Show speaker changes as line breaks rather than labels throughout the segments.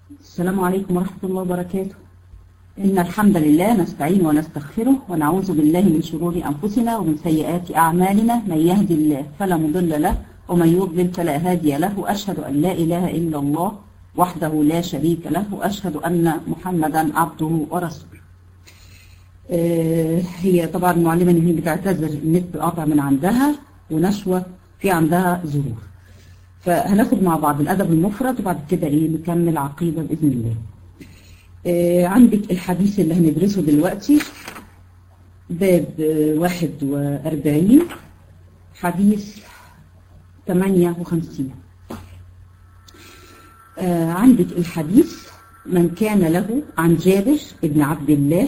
السلام عليكم ورحمة الله وبركاته إن الحمد لله نستعين ونستغفره ونعوذ بالله من شرور أنفسنا ومن سيئات أعمالنا من يهدي الله فلا مضل له ومن يضلل فلا هادي له وأشهد أن لا إله إلا الله وحده لا شريك له وأشهد أن محمدا عبده ورسوله آه، هي طبعا معلمة ان هي بتعتذر النت قطع من عندها ونشوة في عندها ظروف فهناخد مع بعض الأدب المفرد وبعد كده ايه نكمل عقيدة بإذن الله آه، عندك الحديث اللي هندرسه دلوقتي باب آه، واحد وأربعين حديث ثمانية وخمسين آه، عندك الحديث من كان له عن جابر بن عبد الله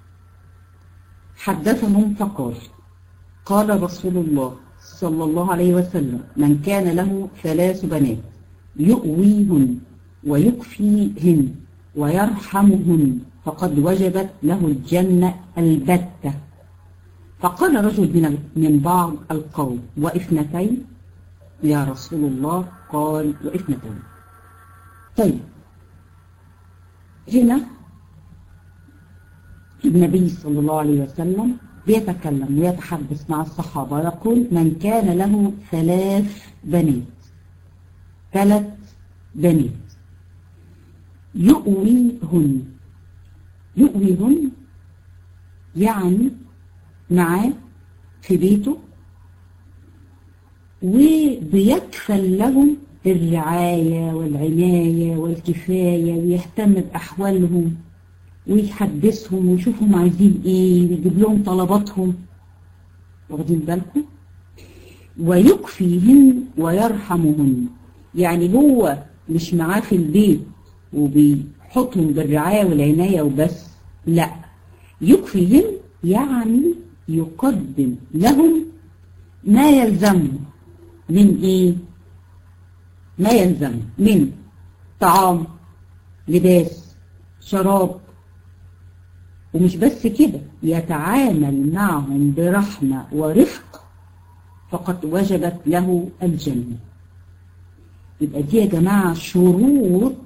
حدثهم فقال قال رسول الله صلى الله عليه وسلم من كان له ثلاث بنات يؤويهن ويكفيهن ويرحمهن فقد وجبت له الجنة البتة فقال رجل من من بعض القوم واثنتين يا رسول الله قال واثنتين طيب هنا النبي صلى الله عليه وسلم بيتكلم ويتحدث مع الصحابة يقول من كان له ثلاث بنات ثلاث بنات يؤويهن يؤويهن يعني معاه في بيته وبيكفل لهم الرعاية والعناية والكفاية ويهتم بأحوالهم ويحدثهم ويشوفهم عايزين ايه ويجيب لهم طلباتهم واخدين بالكم ويكفيهن ويرحمهن يعني هو مش معاه في البيت وبيحطهم بالرعاية والعناية وبس لا يكفيهن يعني يقدم لهم ما يلزمهم من ايه ما يلزم من طعام لباس شراب ومش بس كده يتعامل معهم برحمة ورفق فقد وجبت له الجنة يبقى دي يا جماعة شروط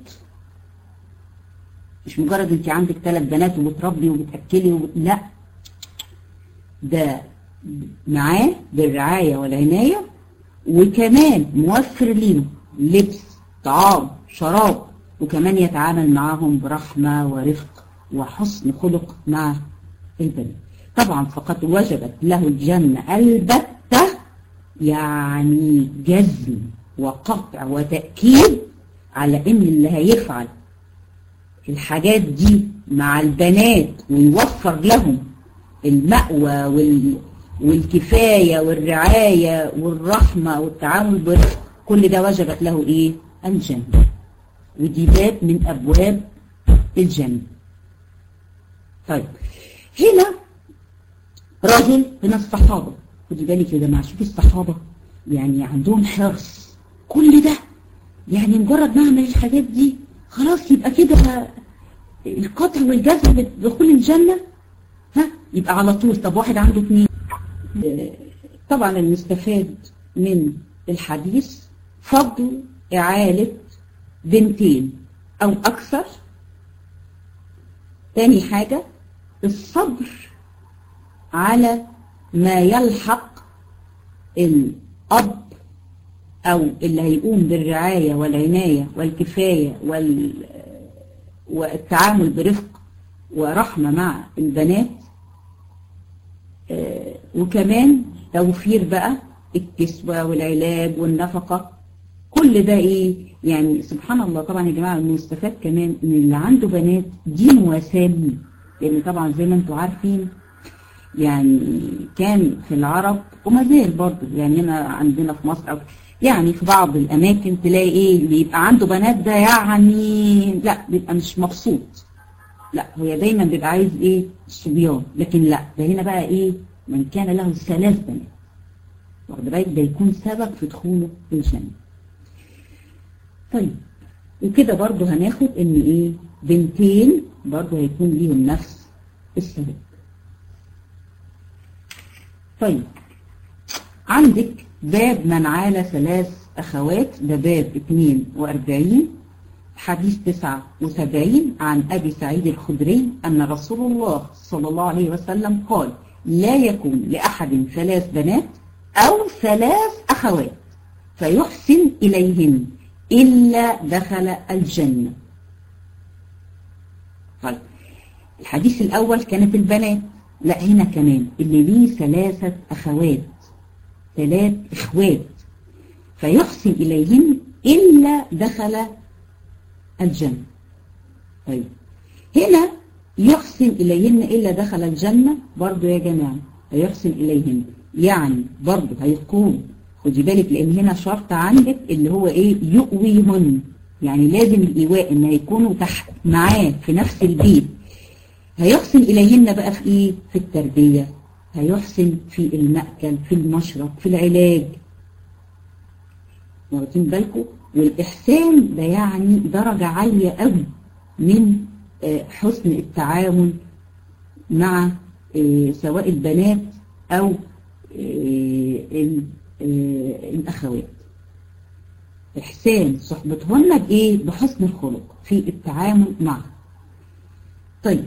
مش مجرد انت عندك ثلاث بنات وبتربي وبتأكلي وب... لا ده معاه بالرعاية والعناية وكمان موفر ليهم لبس طعام شراب وكمان يتعامل معهم برحمة ورفق وحسن خلق مع البنات طبعا فقد وجبت له الجنة البتة يعني جزم وقطع وتأكيد على ان اللي هيفعل الحاجات دي مع البنات ويوفر لهم المأوى وال والكفاية والرعاية والرحمة والتعامل برفق كل ده وجبت له ايه الجنة ودي باب من ابواب الجنة طيب هنا رجل من الصحابة خدي بالك يا جماعة شوفي الصحابة يعني عندهم حرص كل ده يعني مجرد ما اعمل الحاجات دي خلاص يبقى كده القطع والجزم بدخول الجنة ها يبقى على طول طب واحد عنده اثنين طبعا المستفاد من الحديث فضل إعالة بنتين أو أكثر تاني حاجة الصبر على ما يلحق الأب أو اللي هيقوم بالرعاية والعناية والكفاية وال... والتعامل برفق ورحمة مع البنات آه وكمان توفير بقى الكسوة والعلاج والنفقة كل ده ايه يعني سبحان الله طبعا يا جماعة المستفاد كمان ان اللي عنده بنات دي مواساة لان طبعا زي ما انتم عارفين يعني كان في العرب وما زال برضه يعني هنا عندنا في مصر أو يعني في بعض الاماكن تلاقي ايه اللي يبقى عنده بنات ده يعني لا بيبقى مش مبسوط لا هو دايما بيبقى عايز ايه الصبيان لكن لا ده هنا بقى ايه من كان له ثلاث بنات واخد بالك ده يكون سبب في دخوله الجنة طيب وكده برضو هناخد ان ايه بنتين برضو هيكون ليهم نفس السبب طيب عندك باب من عال ثلاث أخوات ده باب 42 حديث 79 عن أبي سعيد الخدري أن رسول الله صلى الله عليه وسلم قال لا يكون لأحد ثلاث بنات أو ثلاث أخوات فيحسن إليهن إلا دخل الجنة طيب الحديث الأول كانت البنات لا هنا كمان اللي ليه ثلاثة أخوات ثلاث إخوات فيحسن إليهن إلا دخل الجنة طيب هنا يحسن إليهن إلا دخل الجنة برضو يا جماعة فيحسن إليهن يعني برضو هيكون خدي بالك لأن هنا شرط عندك اللي هو إيه يؤويهن يعني لازم الإيواء إن يكونوا تحت معاه في نفس البيت هيحسن إليهن بقى في إيه في التربية هيحسن في المأكل في المشرب في العلاج واخدين بالكم والإحسان ده يعني درجة عالية قوي من حسن التعامل مع سواء البنات أو الأخوات إحسان صحبتهن بإيه؟ بحسن الخلق في التعامل معه طيب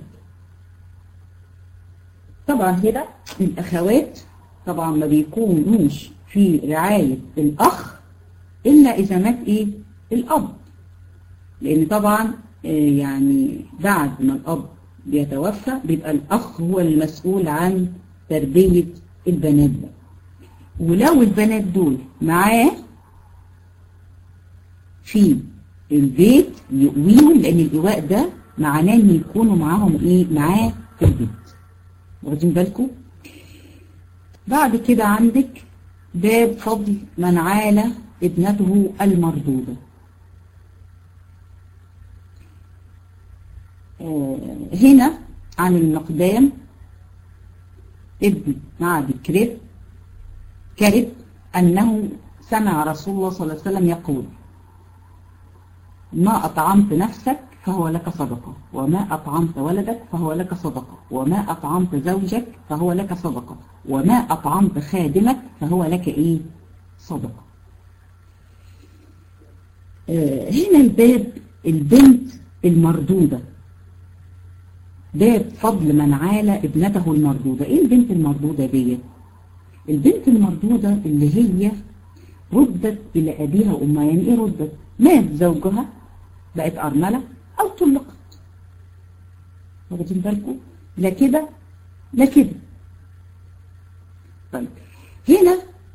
طبعا هنا الأخوات طبعا ما بيكونوش في رعاية الأخ إلا إذا مات إيه الأب لأن طبعا يعني بعد ما الأب بيتوفى بيبقى الأخ هو المسؤول عن تربية البنات ده ولو البنات دول معاه في البيت يقويهم لأن الإيواء ده معناه إن يكونوا معاهم إيه معاه في البيت واخدين بالكم بعد كده عندك باب فضل من عال ابنته المردودة هنا عن المقدام ابن معد كرب كرب أنه سمع رسول الله صلى الله عليه وسلم يقول ما أطعمت نفسك فهو لك صدقة وما أطعمت ولدك فهو لك صدقة وما أطعمت زوجك فهو لك صدقة وما أطعمت خادمك فهو لك إيه صدقة آه هنا الباب البنت المردودة باب فضل من عال ابنته المردودة ايه البنت المردودة دي البنت المردودة اللي هي ردت إلى أبيها وأمها يعني ايه ردت مات زوجها بقت أرملة أو طلقت واخدين بالكم لا كده لا كده طيب هنا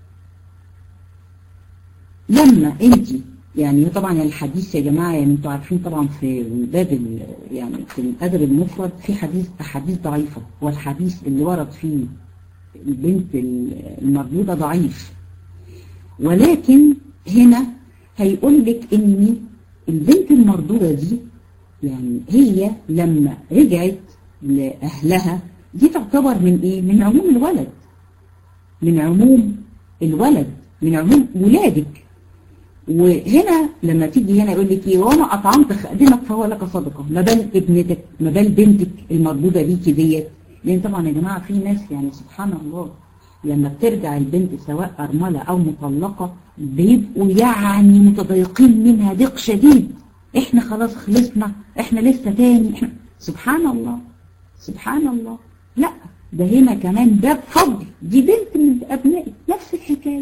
لما انت يعني طبعا الحديث يا جماعة يعني انتوا عارفين طبعا في باب يعني في الأدب المفرد في حديث أحاديث ضعيفة والحديث اللي ورد فيه البنت المردودة ضعيف ولكن هنا هيقول لك ان البنت المردودة دي يعني هي لما رجعت لأهلها دي تعتبر من ايه من عموم الولد من عموم الولد من عموم ولادك وهنا لما تيجي هنا يقول لك ايه وانا اطعمت خادمك فهو لك صدقه ما بال ابنتك ما بال بنتك المردوده بيكي ديت لان طبعا يا جماعه في ناس يعني سبحان الله لما بترجع البنت سواء ارمله او مطلقه بيبقوا يعني متضايقين منها ضيق شديد احنا خلاص خلصنا احنا لسه تاني احنا سبحان الله سبحان الله لا ده هنا كمان باب فضل دي بنت من ابنائك نفس الحكايه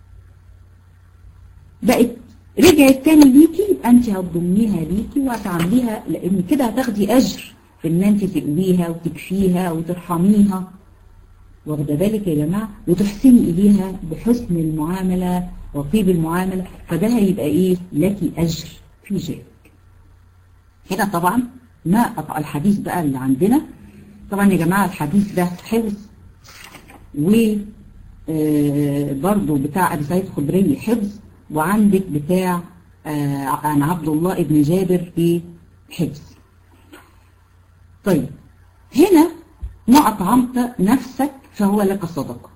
بقت رجعت تاني ليكي يبقى انت هتضميها ليكي وهتعامليها لان كده هتاخدي اجر في ان انت تقويها وتكفيها وترحميها واخده بالك يا جماعه وتحسني اليها بحسن المعامله وطيب المعامله فده هيبقى ايه لك اجر في ذلك هنا طبعا ما الحديث بقى اللي عندنا طبعا يا جماعه الحديث ده حفظ و برضه بتاع ابي سعيد الخدري حفظ وعندك بتاع آه عن عبد الله ابن جابر في حفظ طيب هنا ما أطعمت نفسك فهو لك صدقة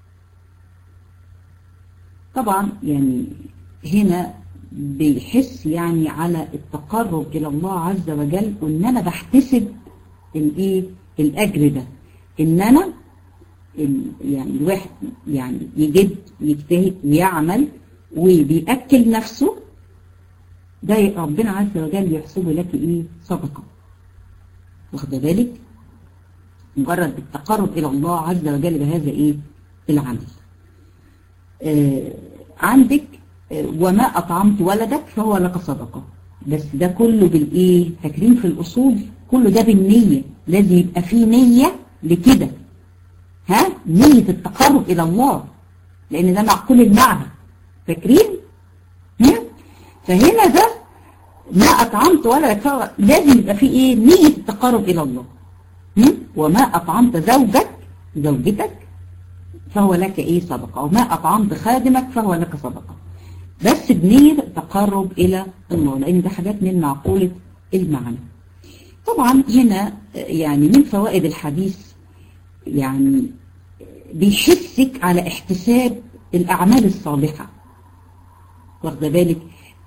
طبعا يعني هنا بيحس يعني على التقرب إلى الله عز وجل وإن أنا بحتسب الإيه الأجر ده إن أنا يعني الواحد يعني يجد يجتهد ويعمل وبيأكل نفسه ده ربنا عز وجل يحسب لك ايه صدقة واخد بالك مجرد التقرب الى الله عز وجل بهذا ايه العمل آه عندك آه وما اطعمت ولدك فهو لك صدقة بس ده كله بالايه فاكرين في الاصول كله ده بالنية لازم يبقى فيه نية لكده ها نية التقرب الى الله لان ده معقول المعنى فاكرين ها فهنا ده ما أطعمت ولا يكفر لازم يبقى فيه إيه نية التقرب إلى الله وما أطعمت زوجك زوجتك فهو لك إيه صدقة وما أطعمت خادمك فهو لك صدقة بس بنية التقرب إلى الله لأن ده حاجات من معقولة المعنى طبعا هنا يعني من فوائد الحديث يعني بيحسك على احتساب الأعمال الصالحة واخد بالك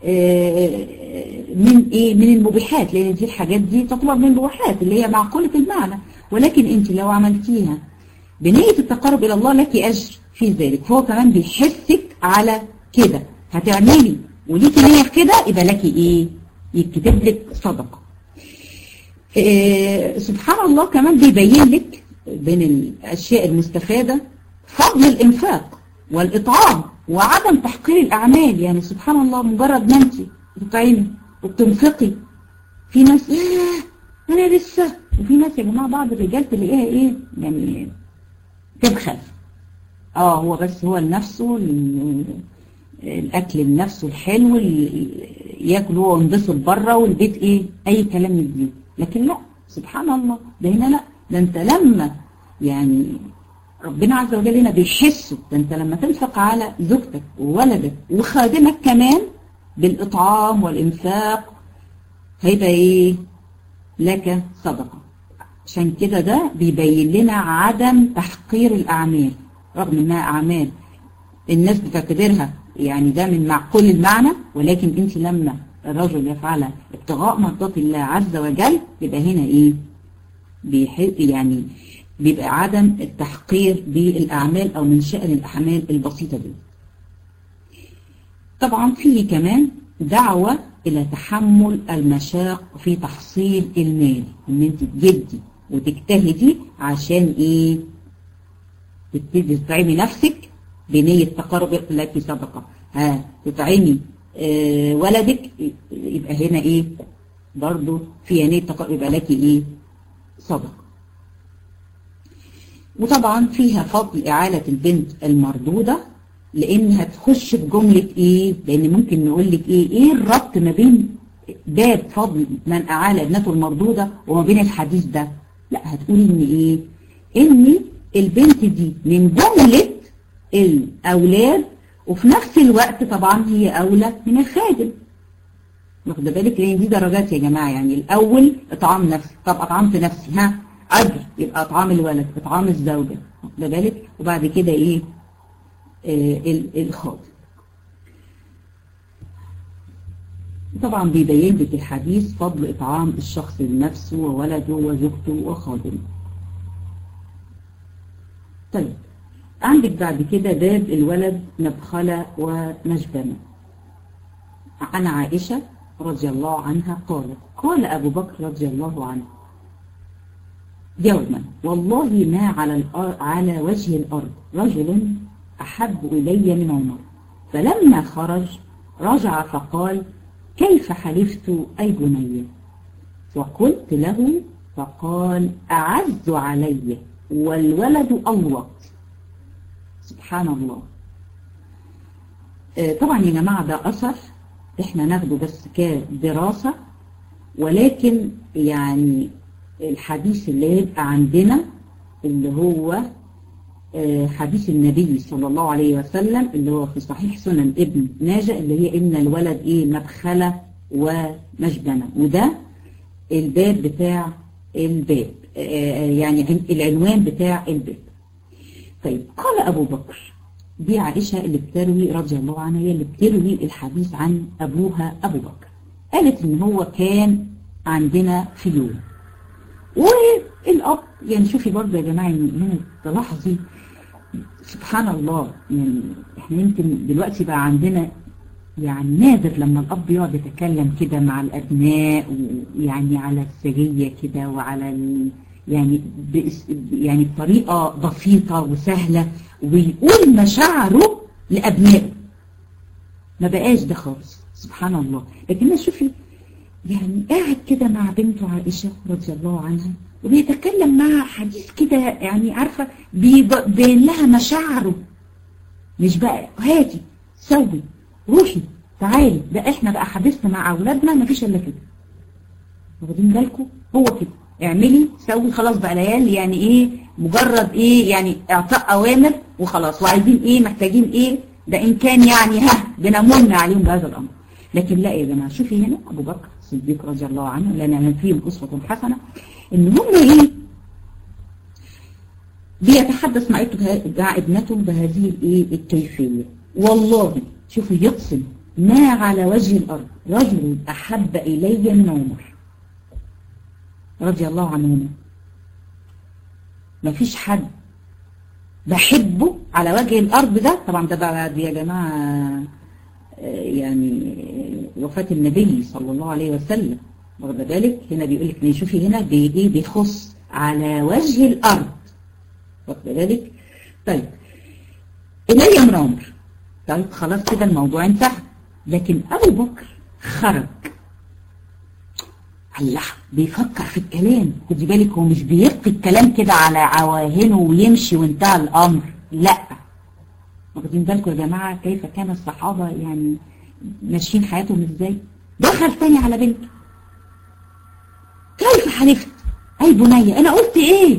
من ايه من المبيحات لان دي الحاجات دي تعتبر من المبيحات اللي هي معقولة المعنى ولكن انت لو عملتيها بنية التقرب الى الله لك اجر في ذلك فهو كمان بيحسك على كده هتعملي وليكي نية في كده يبقى لك ايه يكتب لك صدقة إيه سبحان الله كمان بيبين لك بين الاشياء المستفادة فضل الانفاق والاطعام وعدم تحقير الأعمال يعني سبحان الله مجرد ما انت بتطعمي وبتنفقي في ناس ايه انا لسه وفي ناس يا جماعة بعض الرجال تلاقيها ايه يعني تبخل اه هو بس هو لنفسه الاكل لنفسه الحلو ياكل هو وينبسط بره والبيت ايه اي كلام من دي لكن لا سبحان الله ده هنا لا ده انت لما يعني ربنا عز وجل هنا بيحسه ده انت لما تنفق على زوجتك وولدك وخادمك كمان بالإطعام والإنفاق هيبقى ايه لك صدقة عشان كده ده بيبين لنا عدم تحقير الأعمال رغم انها أعمال الناس بتعتبرها يعني ده من معقول المعنى ولكن انت لما الرجل يفعلها ابتغاء مرضات الله عز وجل يبقى هنا ايه بيحب يعني بيبقى عدم التحقير بالأعمال أو من شأن الأعمال البسيطة دي طبعا فيه كمان دعوة إلى تحمل المشاق في تحصيل المال إن أنت تجدي وتجتهدي عشان إيه تبتدي تطعمي نفسك بنية تقرب لك صدقة ها تطعمي آه ولدك يبقى هنا إيه برضو في نية تقرب يبقى لك إيه صدقة وطبعا فيها فضل إعالة البنت المردودة لأنها تخش بجملة إيه لأن ممكن نقول لك إيه إيه الربط ما بين باب فضل من أعال ابنته المردودة وما بين الحديث ده لا هتقولي إن إيه إن البنت دي من جملة الأولاد وفي نفس الوقت طبعا هي أولى من الخادم واخد بالك لأن دي درجات يا جماعة يعني الأول إطعام نفسي طب أطعمت نفسي ها أجر يبقى إطعام الولد إطعام الزوجة واخد بالك وبعد كده إيه آه الخاطب طبعا بيبين لك الحديث فضل إطعام الشخص لنفسه وولده وزوجته وخادمه طيب عندك بعد كده باب الولد مبخلة ومجبنة عن عائشة رضي الله عنها قالت قال أبو بكر رضي الله عنه يوما والله ما على على وجه الأرض رجل أحب إلي من عمر فلما خرج رجع فقال كيف حلفت أي بني وقلت له فقال أعز علي والولد ألوط سبحان الله طبعا يا جماعة ده أثر احنا ناخده بس كدراسة ولكن يعني الحديث اللي يبقى عندنا اللي هو حديث النبي صلى الله عليه وسلم اللي هو في صحيح سنن ابن ماجه اللي هي إن الولد إيه مدخلة ومجبنة وده الباب بتاع الباب يعني العنوان بتاع الباب طيب قال أبو بكر دي عائشة اللي بتروي رضي الله عنها هي اللي بتروي الحديث عن أبوها أبو بكر قالت إن هو كان عندنا في يوم والأب يعني شوفي برضه يا جماعة من تلاحظي سبحان الله يعني احنا يمكن دلوقتي بقى عندنا يعني نادر لما الأب يقعد يتكلم كده مع الأبناء ويعني على السجية كده وعلى ال... يعني بإس... يعني بطريقة بسيطة وسهلة ويقول مشاعره لأبنائه ما بقاش ده خالص سبحان الله لكن شوفي يعني قاعد كده مع بنته عائشة رضي الله عنها وبيتكلم معها حديث كده يعني عارفة بيبين لها مشاعره مش بقى هاتي سوي روحي تعالي ده احنا بقى حديثنا مع اولادنا مفيش الا كده واخدين بالكم هو كده اعملي سوي خلاص بقى العيال يعني ايه مجرد ايه يعني اعطاء اوامر وخلاص وعايزين ايه محتاجين ايه ده ان كان يعني ها بنمن عليهم بهذا الامر لكن لا يا جماعه شوفي هنا ابو بكر الصديق رضي الله عنه لنا فيهم اسوه حسنه ان هم ايه بيتحدث مع مع ابنته بهذه الايه الكيفيه والله شوفوا يقسم ما على وجه الارض رجل احب الي من عمر رضي الله عنهما ما فيش حد بحبه على وجه الارض ده طبعا ده بعد يا جماعه يعني وفاة النبي صلى الله عليه وسلم واخد بالك هنا بيقول لك شوفي هنا بايه بيخص على وجه الارض واخد بالك طيب الي امر عمر طيب خلاص كده الموضوع انتهى لكن ابو بكر خرج الله بيفكر في الكلام خدي بالك هو مش بيلقي الكلام كده على عواهنه ويمشي وانتهى الامر لا واخدين بالكم يا جماعه كيف كان الصحابه يعني ماشيين حياتهم ازاي دخل تاني على بنته كيف حلفت اي بنية انا قلت ايه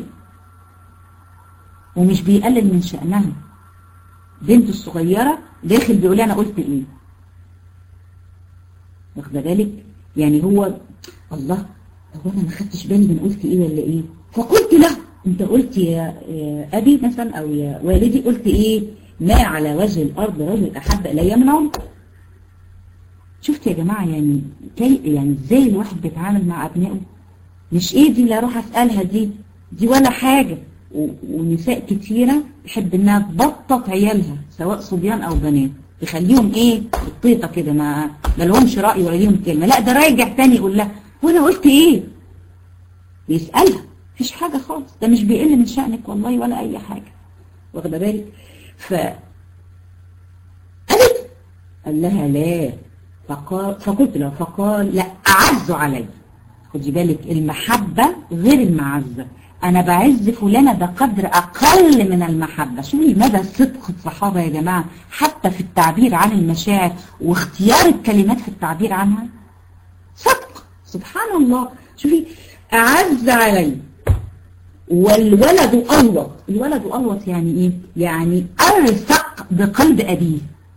ومش بيقلل من شأنها بنته الصغيرة داخل بيقول انا قلت ايه واخده بالك يعني هو الله هو انا ما خدتش بالي من قلت ايه ولا ايه فقلت له انت قلت يا, يا ابي مثلا او يا والدي قلت ايه ما على وجه الارض رجل احب الي من عمر شفت يا جماعة يعني كي يعني ازاي الواحد بيتعامل مع ابنائه مش ايه دي اللي اروح اسألها دي دي ولا حاجة ونساء كتيرة تحب انها تبطط عيالها سواء صبيان او بنات تخليهم ايه الطيطة كده ما ما لهمش رأي ولا ليهم كلمة لا ده راجع تاني يقول لها وانا قلت ايه بيسألها مفيش حاجة خالص ده مش بيقل من شأنك والله ولا اي حاجة واخده بالك ف قالت قال لها لا فقال فقلت له فقال لا أعز علي خدي بالك المحبة غير المعزة أنا بعز فلانة ده قدر أقل من المحبة شوفي مدى صدق الصحابة يا جماعة حتى في التعبير عن المشاعر واختيار الكلمات في التعبير عنها صدق سبحان الله شوفي أعز علي والولد ألوط الولد ألوط يعني إيه؟ يعني أرزق بقلب أبيه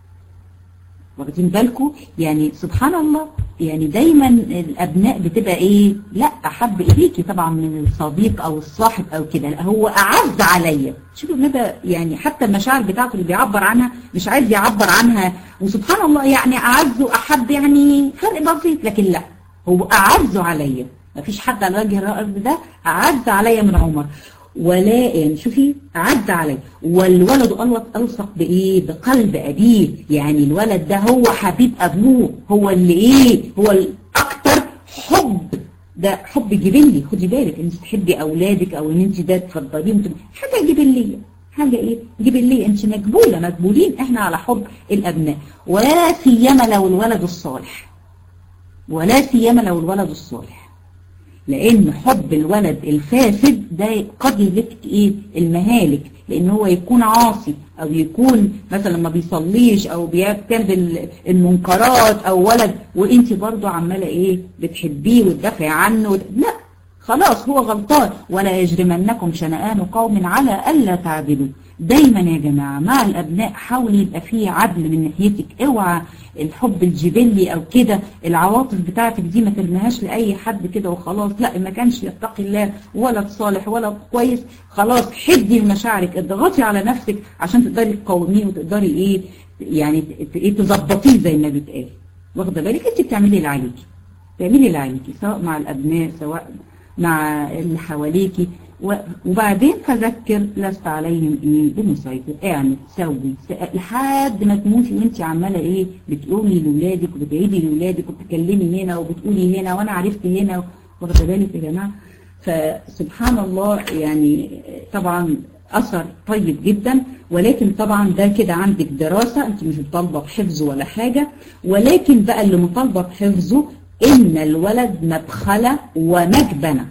واخدين بالكم يعني سبحان الله يعني دايما الابناء بتبقى ايه لا احب اليكي طبعا من الصديق او الصاحب او كده لا هو اعز عليا شوفوا بنبقى يعني حتى المشاعر بتاعته اللي بيعبر عنها مش عايز يعبر عنها وسبحان الله يعني اعز واحب يعني فرق بسيط لكن لا هو اعز عليا مفيش حد على وجه الارض ده اعز عليا من عمر ولا يعني شوفي عد عليه والولد ألوط ألصق بإيه بقلب أبيه يعني الولد ده هو حبيب أبوه هو اللي إيه هو الأكتر حب ده حب جبلي خدي بالك انت تحبي أولادك أو ان انت ده تفضليهم حاجة جبلية حاجة ايه جبلية انت مقبولة مقبولين احنا على حب الأبناء ولا سيما لو الولد الصالح ولا سيما لو الولد الصالح لان حب الولد الفاسد ده قد يلك ايه المهالك لان هو يكون عاصي او يكون مثلا ما بيصليش او بيرتكب المنكرات او ولد وانت برضو عماله ايه بتحبيه وتدافعي عنه لا خلاص هو غلطان ولا يجرمنكم شنآن قوم على الا تعدلوا دايما يا جماعة مع الأبناء حاولي يبقى فيه عدل من ناحيتك اوعى الحب الجبلي أو كده العواطف بتاعتك دي ما ترميهاش لأي حد كده وخلاص لا ما كانش يتقي الله ولا صالح ولا كويس خلاص حدي لمشاعرك اضغطي على نفسك عشان تقدري تقوميه وتقدري ايه يعني ايه تظبطيه زي ما بيتقال واخده بالك انت بتعملي اللي عليكي بتعملي اللي عليكي سواء مع الأبناء سواء مع اللي حواليكي وبعدين فذكر لست عليهم ايه بمسيطر اعمل سوي لحد ما تموتي وانت عماله ايه بتقولي لاولادك وبتعيدي لاولادك وبتكلمي هنا وبتقولي هنا وانا عرفت هنا واخده بالك يا جماعه فسبحان الله يعني طبعا اثر طيب جدا ولكن طبعا ده كده عندك دراسه انت مش مطالبه بحفظه ولا حاجه ولكن بقى اللي مطالبه بحفظه ان الولد مبخله ومجبنه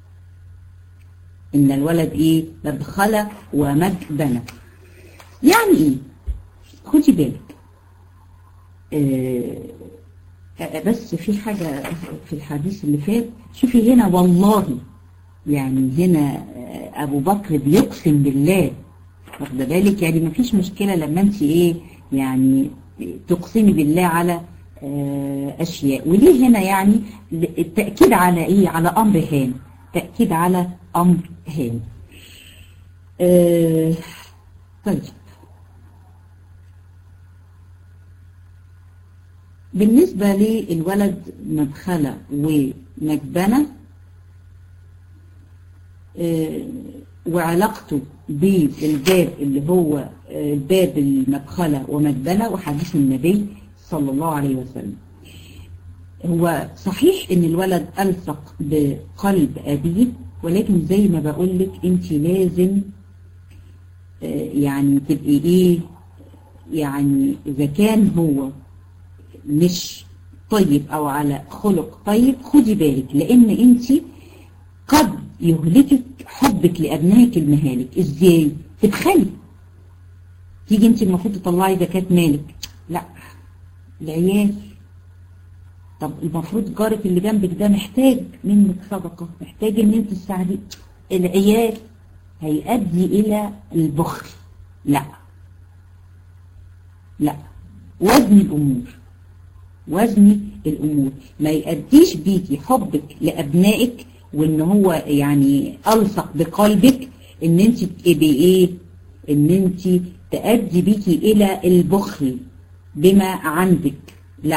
إن الولد إيه مبخلة ومجبنة يعني إيه خدي بالك آه بس في حاجة في الحديث اللي فات شوفي هنا والله يعني هنا أبو بكر بيقسم بالله واخده بالك يعني ما فيش مشكلة لما أنت إيه يعني تقسمي بالله على آه أشياء وليه هنا يعني التأكيد على إيه على أمر هام تأكيد على أمر هام آه طيب بالنسبة للولد مدخلة ومجبنة آه وعلاقته بالباب اللي هو باب المدخلة ومجبنة وحديث النبي صلى الله عليه وسلم هو صحيح ان الولد ألصق بقلب أبيه ولكن زي ما بقول لك انت لازم يعني تبقي ايه يعني اذا كان هو مش طيب او على خلق طيب خدي بالك لان انت قد يهلكك حبك لابنائك المهالك ازاي تبخلي تيجي انت المفروض تطلعي زكاة مالك لا العيال طب المفروض جارك اللي جنبك ده محتاج منك صدقة محتاج ان انت تساعديه العيال هيؤدي الى البخل لا لا وزن الامور وزن الامور ما يؤديش بيكي حبك لابنائك وان هو يعني الصق بقلبك ان انت تبقي ايه ان انت تؤدي بيكي الى البخل بما عندك لا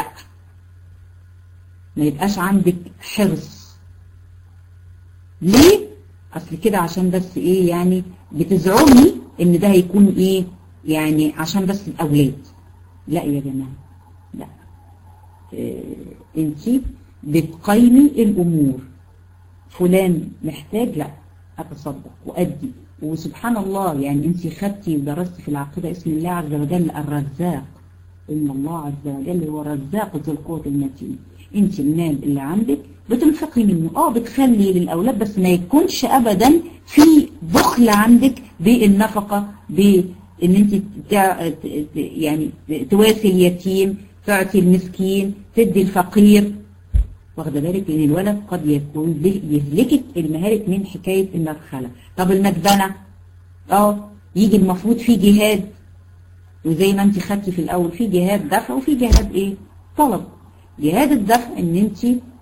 ما يبقاش عندك حرص ليه اصل كده عشان بس ايه يعني بتزعمي ان ده هيكون ايه يعني عشان بس الاولاد لا يا جماعه لا إيه انت بتقيمي الامور فلان محتاج لا اتصدق وادي وسبحان الله يعني انت خدتي ودرستي في العقيده اسم الله عز وجل الرزاق ان الله عز وجل هو رزاق ذو القوه المتين انت المال اللي عندك بتنفقي منه اه بتخلي للاولاد بس ما يكونش ابدا في بخل عندك بالنفقه بان انت تع... يعني تواسي اليتيم تعطي المسكين تدي الفقير واخده بالك لان الولد قد يكون يهلكك المهالك من حكايه المدخله طب المدبنه اه يجي المفروض في جهاد وزي ما انت خدتي في الاول في جهاد دفع وفي جهاد ايه طلب جهاد الدفع ان انت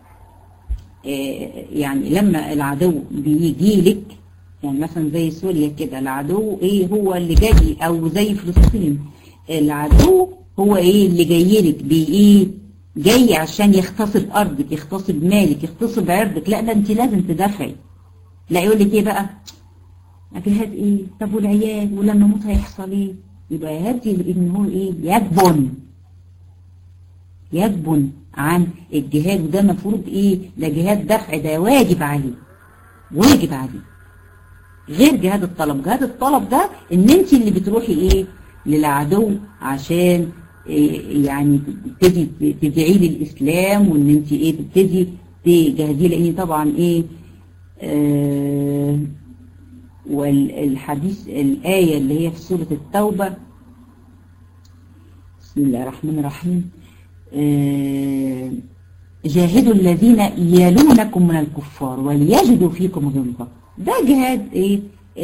يعني لما العدو بيجي لك يعني مثلا زي سوريا كده العدو ايه هو اللي جاي او زي فلسطين العدو هو ايه اللي جاي لك بايه جاي عشان يغتصب ارضك يغتصب مالك يغتصب عرضك لا ده انت لازم تدافعي لا يقول لك ايه بقى جهاد ايه طب والعيال ولما اموت هيحصل ايه يبقى يهدي ان هو ايه يجبن يجبن عن الجهاد وده المفروض ايه ده جهاد دفع ده واجب عليه واجب عليه غير جهاد الطلب جهاد الطلب ده ان انت اللي بتروحي ايه للعدو عشان إيه يعني تبتدي تدعي للاسلام وان انت ايه تبتدي تجهزيه لان طبعا ايه آه والحديث الايه اللي هي في سوره التوبه بسم الله الرحمن الرحيم آه جاهدوا الذين يلونكم من الكفار وليجدوا فيكم غلظة ده جهاد ايه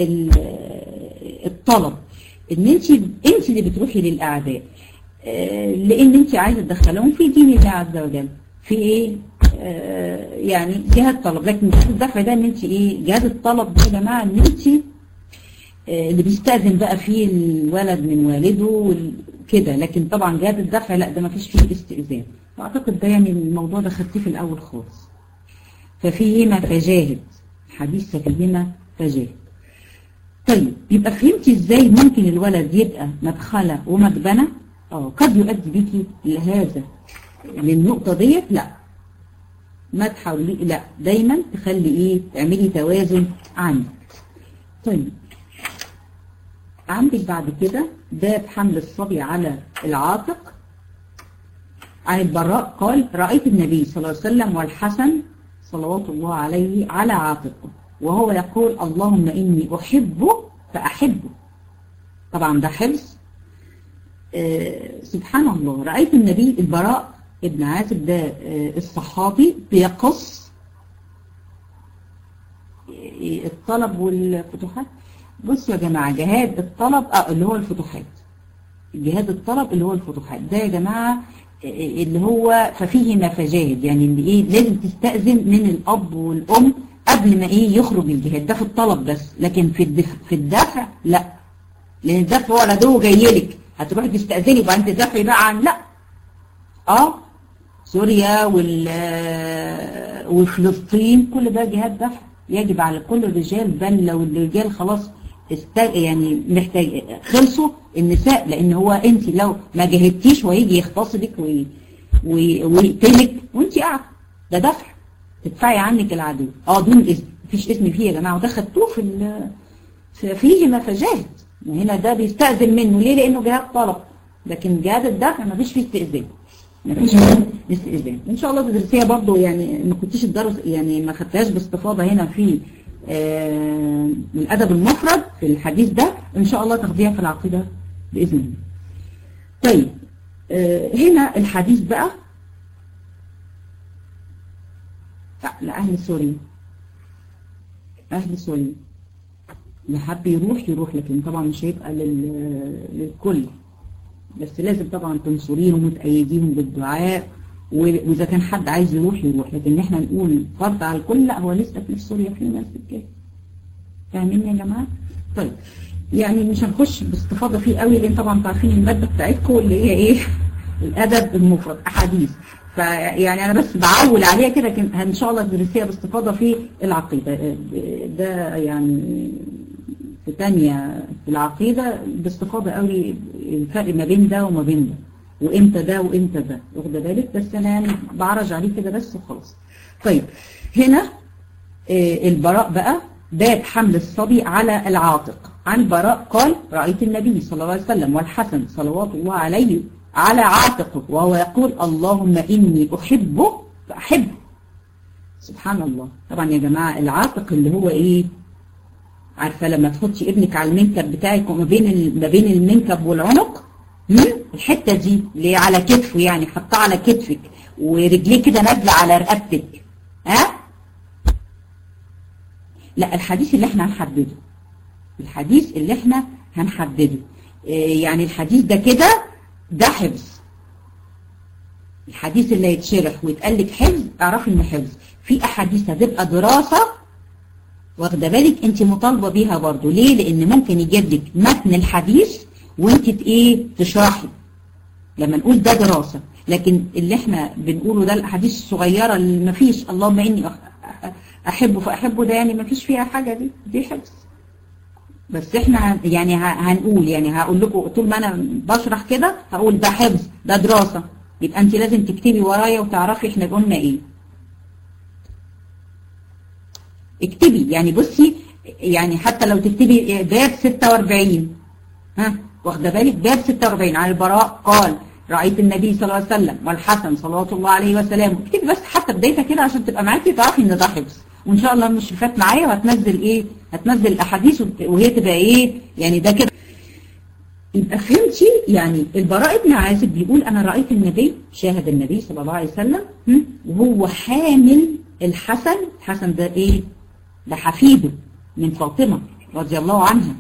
الطلب ان انت انت اللي بتروحي للاعداء آه لان انت عايزه تدخلهم في دين الله عز وجل في ايه آه يعني جهاد طلب لكن جهاد الدفع ده ان انت ايه جهاد الطلب ده يا جماعه ان انت اللي بيستأذن بقى فيه الولد من والده كده لكن طبعا جهاد الدفع لا ده ما فيش فيه استئذان اعتقد ده يعني الموضوع ده خدتيه في الاول خالص ففيهما فجاهد حديث فيهما فجاهد طيب يبقى فهمتي ازاي ممكن الولد يبقى مدخلة ومدبنة اه قد يؤدي بيكي لهذا للنقطة ديت لا ما تحاولي لا دايما تخلي ايه تعملي توازن عندك طيب عندك بعد كده باب حمل الصبي على العاتق عن البراء قال رأيت النبي صلى الله عليه وسلم والحسن صلوات الله عليه على عاتقه وهو يقول اللهم إني أحبه فأحبه طبعا ده حفظ آه سبحان الله رأيت النبي البراء ابن عازب ده آه الصحابي بيقص الطلب والفتوحات بصوا يا جماعة جهاد الطلب اه اللي هو الفتوحات جهاد الطلب اللي هو الفتوحات ده يا جماعة اللي هو ففيه فجاهد يعني اللي ايه لازم تستأذن من الأب والأم قبل ما ايه يخرج الجهاد ده في الطلب بس لكن في الدفع في الدفع لا لان الدفع هو العدو جاي لك هتروحي تستأذني وبعدين تدافعي بقى عن لا اه سوريا وال وفلسطين كل ده جهاد دفع يجب على كل الرجال بل لو الرجال خلاص است يعني محتاج خلصوا النساء لان هو انت لو ما جهدتيش ويجي يغتصبك ويقتلك وانت قاعده ده دفع تدفعي عنك العدو اه دون اذن مفيش اذن فيه يا جماعه وده خدتوه في فيه ما فجاهد هنا ده بيستأذن منه ليه لانه جهاد طلب لكن جهاد الدفع مفيش فيه استئذان مفيش فيه استئذان ان شاء الله تدرسيها برضو يعني ما كنتيش الدرس يعني ما خدتهاش باستفاضه هنا في آه الادب المفرد في الحديث ده ان شاء الله تاخديها في العقيده باذن الله طيب آه هنا الحديث بقى لأهل سوريا أهل سوريا اللي حب يروح يروح لكن طبعا مش هيبقى لل... للكل بس لازم طبعا تنصريهم وتأيديهم بالدعاء وإذا كان حد عايز يروح يروح لكن احنا نقول فرض على الكل لا هو لسه في سوريا في ناس كده فاهمين يا جماعة؟ طيب يعني مش هنخش باستفاضة فيه قوي لان طبعا عارفين المادة بتاعتكم اللي هي ايه الأدب المفرد أحاديث فيعني أنا بس بعول عليها كده لكن إن شاء الله تدرسيها باستفاضة في العقيدة ده يعني في تانية في العقيدة باستفاضة قوي الفرق ما بين ده وما بين ده وإمتى ده وإمتى ده واخده بالك بس أنا يعني بعرج عليه كده بس وخلاص طيب هنا البراء بقى باب حمل الصبي على العاتق عن براء قال رأيت النبي صلى الله عليه وسلم والحسن صلوات الله عليه على عاتقه وهو يقول اللهم إني أحبه فأحبه سبحان الله طبعا يا جماعة العاتق اللي هو إيه عارفة لما تحطي ابنك على المنكب بتاعك وما بين ما بين المنكب والعنق الحتة دي اللي على كتفه يعني حطها على كتفك ورجليه كده نازلة على رقبتك ها لا الحديث اللي احنا هنحدده الحديث اللي احنا هنحدده إيه يعني الحديث ده كده ده حفظ الحديث اللي يتشرح ويتقال لك حفظ اعرفي ان حفظ في احاديث هتبقى دراسة واخده بالك انت مطالبة بيها برضو ليه لان ممكن يجيب لك متن الحديث وانت ايه تشرحي لما نقول ده دراسة لكن اللي احنا بنقوله ده الاحاديث الصغيرة اللي ما فيش اللهم اني احبه فاحبه ده يعني ما فيش فيها حاجة دي دي حفظ بس احنا يعني هنقول يعني هقول لكم طول ما انا بشرح كده هقول ده حفظ ده دراسة يبقى انت لازم تكتبي ورايا وتعرفي احنا قلنا ايه اكتبي يعني بصي يعني حتى لو تكتبي باب 46 ها واخده بالك باب 46 عن البراء قال رأيت النبي صلى الله عليه وسلم والحسن صلوات الله عليه وسلم اكتبي بس حتى بدايتها كده عشان تبقى معاكي تعرفي ان ده حفظ وان شاء الله مش فات معايا وهتنزل ايه هتنزل الاحاديث وهي تبقى ايه يعني ده كده يبقى فهمتي يعني البراء بن عازب بيقول انا رأيت النبي شاهد النبي صلى الله عليه وسلم وهو حامل الحسن الحسن ده ايه ده حفيده من فاطمة رضي الله عنها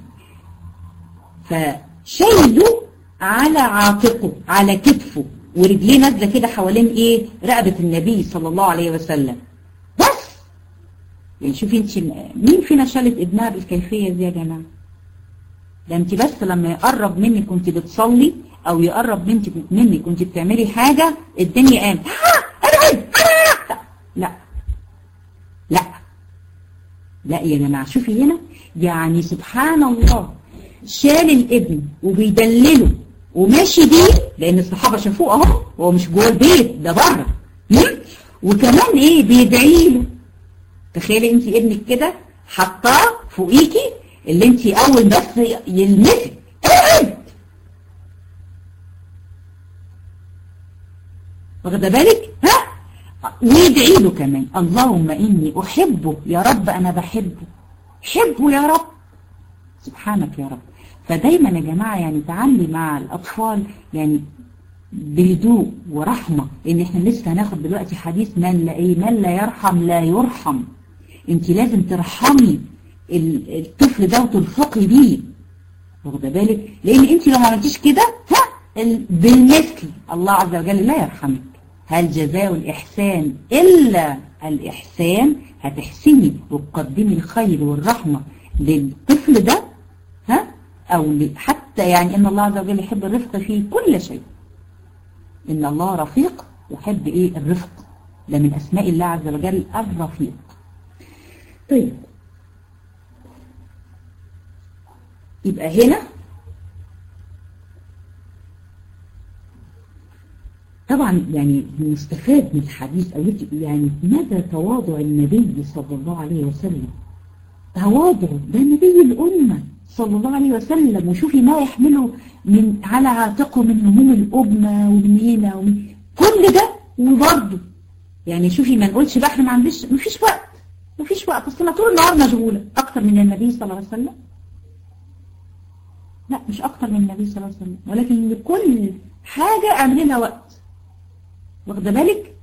فشايله على عاتقه على كتفه ورجليه نازله كده حوالين ايه رقبة النبي صلى الله عليه وسلم بس يعني شوفي انت مين فينا شالت ابنها بالكيفية دي يا جماعة ده انت بس لما يقرب منك كنت بتصلي او يقرب منك منك كنت بتعملي حاجة الدنيا قامت ابعد لا لا لا يا جماعة شوفي هنا يعني سبحان الله شال الابن وبيدلله وماشي بيه لان الصحابة شافوه اهو هو مش جوه البيت ده بره وكمان ايه بيدعي له تخيلي انت ابنك كده حطاه فوقيكي اللي انت اول بس يلمسك اقعد واخده بالك ها ويدعي له كمان اللهم اني احبه يا رب انا بحبه حبه يا رب سبحانك يا رب فدايما يا جماعة يعني تعلي مع الأطفال يعني بهدوء ورحمة لأن احنا لسه هناخد دلوقتي حديث من لا إيه من لا يرحم لا يرحم انت لازم ترحمي الطفل ده وتلفقي بيه واخده بالك لأن انت لو ما عملتيش كده ها بالمثل الله عز وجل لا يرحمك هل جزاء الإحسان إلا الإحسان هتحسني وتقدمي الخير والرحمة للطفل ده ها أو حتى يعني إن الله عز وجل يحب الرفق في كل شيء إن الله رفيق يحب إيه الرفق ده من أسماء الله عز وجل الرفيق طيب يبقى هنا طبعا يعني مستفاد من الحديث أو يعني مدى تواضع النبي صلى الله عليه وسلم تواضع ده نبي الأمة صلى الله عليه وسلم وشوفي ما يحمله من على عاتقه من هموم الأمة ومن هنا ومن كل ده وبرضه يعني شوفي ما نقولش بقى احنا ما عنديش ما فيش وقت ما فيش وقت اصل انا طول النهار مشغولة أكتر من النبي صلى الله عليه وسلم لا مش أكتر من النبي صلى الله عليه وسلم ولكن لكل حاجة اعملي لها وقت واخده بالك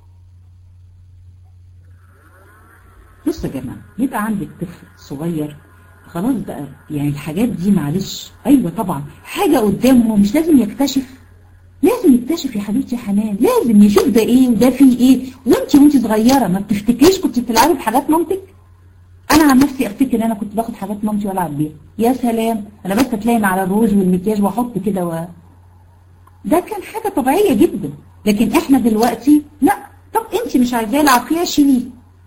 بص يا جماعة يبقى عندك طفل صغير خلاص بقى يعني الحاجات دي معلش ايوه طبعا حاجة قدامه مش لازم يكتشف لازم يكتشف يا حبيبتي يا حنان لازم يشوف ده ايه وده فيه ايه وانت وانت صغيرة ما بتفتكريش كنت بتلعبي بحاجات مامتك انا عن نفسي افتكر ان انا كنت باخد حاجات مامتي والعب بيها يا سلام انا بس اتلاقي على الروج والمكياج واحط كده و... ده كان حاجة طبيعية جدا لكن احنا دلوقتي لا طب انت مش عايزاه يلعب فيها شيليه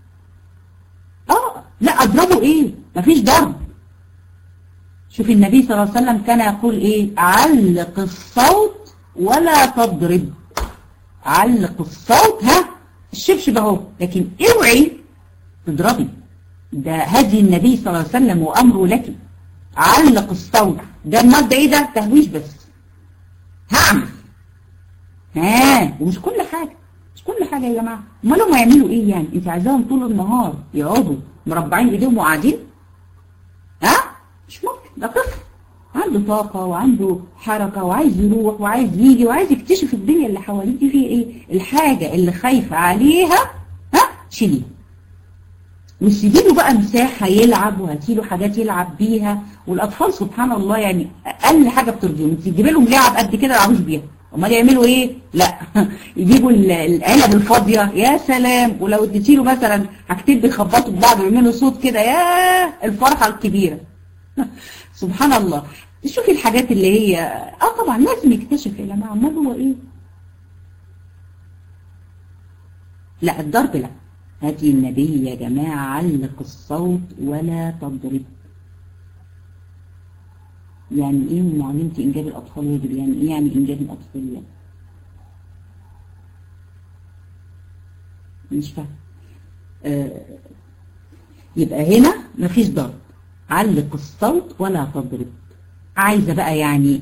اه لا اضربه ايه مفيش ضرب شوفي النبي صلى الله عليه وسلم كان يقول ايه علق الصوت ولا تضرب علق الصوت ها الشبشب اهو لكن اوعي تضربي ده هدي النبي صلى الله عليه وسلم وامره لك علق الصوت ده المال ده ايه ده تهويش بس هعمل ها ومش كل حاجة مش كل حاجة يا جماعة امال هم هيعملوا ايه يعني انت عايزاهم طول النهار يقعدوا مربعين ايديهم وقاعدين ها مش ممكن ده طفل عنده طاقة وعنده حركة وعايز يروح وعايز يجي وعايز يكتشف الدنيا اللي حواليه دي فيه ايه الحاجة اللي خايفة عليها ها شيليها وسيبي له بقى مساحة يلعب وهاتيله حاجات يلعب بيها والأطفال سبحان الله يعني أقل حاجة بترضيهم تجيبي لهم لعب قد كده يلعبوش بيها امال يعملوا ايه لا يجيبوا العلب الفاضيه يا سلام ولو اديتي له مثلا حاجتين بيخبطوا ببعض ويعملوا صوت كده يا الفرحه الكبيره سبحان الله شوفي الحاجات اللي هي اه طبعا لازم يكتشف يا جماعه امال هو ايه لا الضرب لا هدي النبي يا جماعه علق الصوت ولا تضرب يعني ايه معلمة انجاب الاطفال واجب يعني ايه يعني انجاب الاطفال يعني مش فاهم آه يبقى هنا مفيش ضرب علق الصوت ولا تضرب عايزة بقى يعني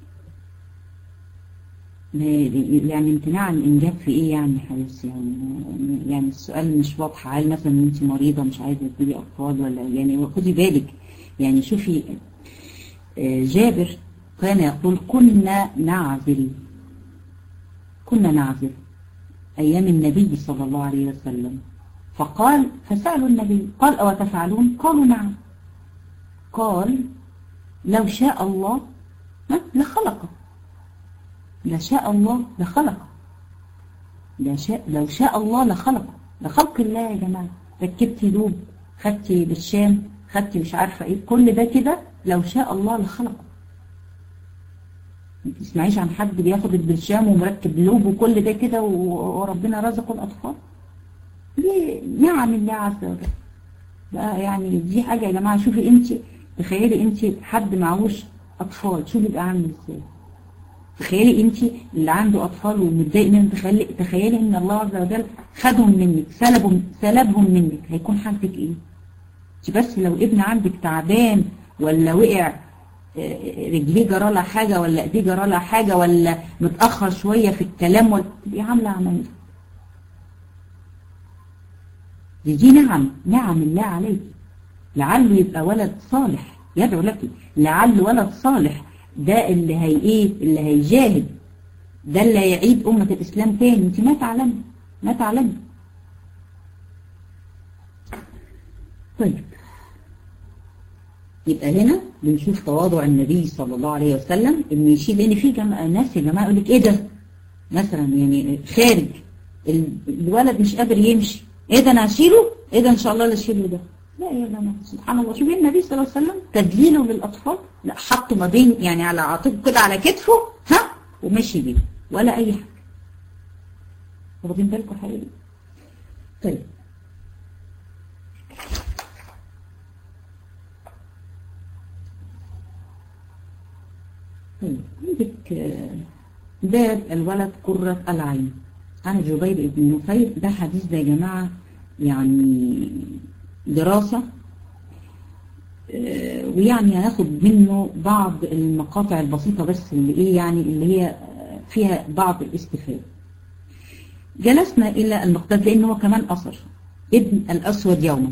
يعني امتناع عن الانجاب في ايه يعني حبيبتي يعني يعني السؤال مش واضح هل مثلا انت مريضه مش عايزه تجيبي اطفال ولا يعني خدي بالك يعني شوفي جابر كان يقول كنا نعزل كنا نعزل أيام النبي صلى الله عليه وسلم فقال فسألوا النبي قال أو تفعلون قالوا نعم قال لو شاء الله لخلقه لا شاء الله لخلقه لا شاء لو شاء الله لخلقه لخلق الله يا جماعة ركبتي دوب خدتي بالشام خدتي مش عارفة ايه كل ده كده لو شاء الله لخلقه ما تسمعيش عن حد بياخد البرشام ومركب لوب وكل ده كده وربنا رزقه الأطفال دي نعم الله عز وجل لا يعني دي حاجة يا جماعة شوفي انت تخيلي انت حد معهوش اطفال شوفي يبقى عامل ازاي تخيلي انت اللي عنده اطفال ومتضايق منهم تخيلي تخيلي ان الله عز وجل خدهم منك سلبهم سلبهم منك هيكون حالتك ايه انت بس لو ابن عندك تعبان ولا وقع رجليه جرى لها حاجة ولا ايديه جرى لها حاجة ولا متأخر شوية في الكلام ولا تبقي عاملة عملية دي, دي نعم نعم الله عليك لعله يبقى ولد صالح يدعو لك لعل ولد صالح ده اللي هي ايه اللي هيجاهد ده اللي هيعيد أمة الإسلام تاني انت ما تعلمي ما تعلمي طيب يبقى هنا بنشوف تواضع النبي صلى الله عليه وسلم ان يشيل لان في جماعة ناس يا جماعه يقول لك ايه ده مثلا يعني خارج الولد مش قادر يمشي ايه ده انا هشيله ايه ده ان شاء الله اللي اشيله ده لا يا جماعه سبحان الله شوفي النبي صلى الله عليه وسلم تدليله للاطفال لا حطه ما بين يعني على عاتقه كده على كتفه ها ومشي بيه ولا اي حاجه واخدين بالكم حقيقي طيب عندك باب الولد قرة العين عن جبير بن نفير ده حديث ده يا جماعة يعني دراسة ويعني هناخد منه بعض المقاطع البسيطة بس اللي ايه يعني اللي هي فيها بعض الاستفادة جلسنا إلى المقداد لأن هو كمان أثر ابن الأسود يوما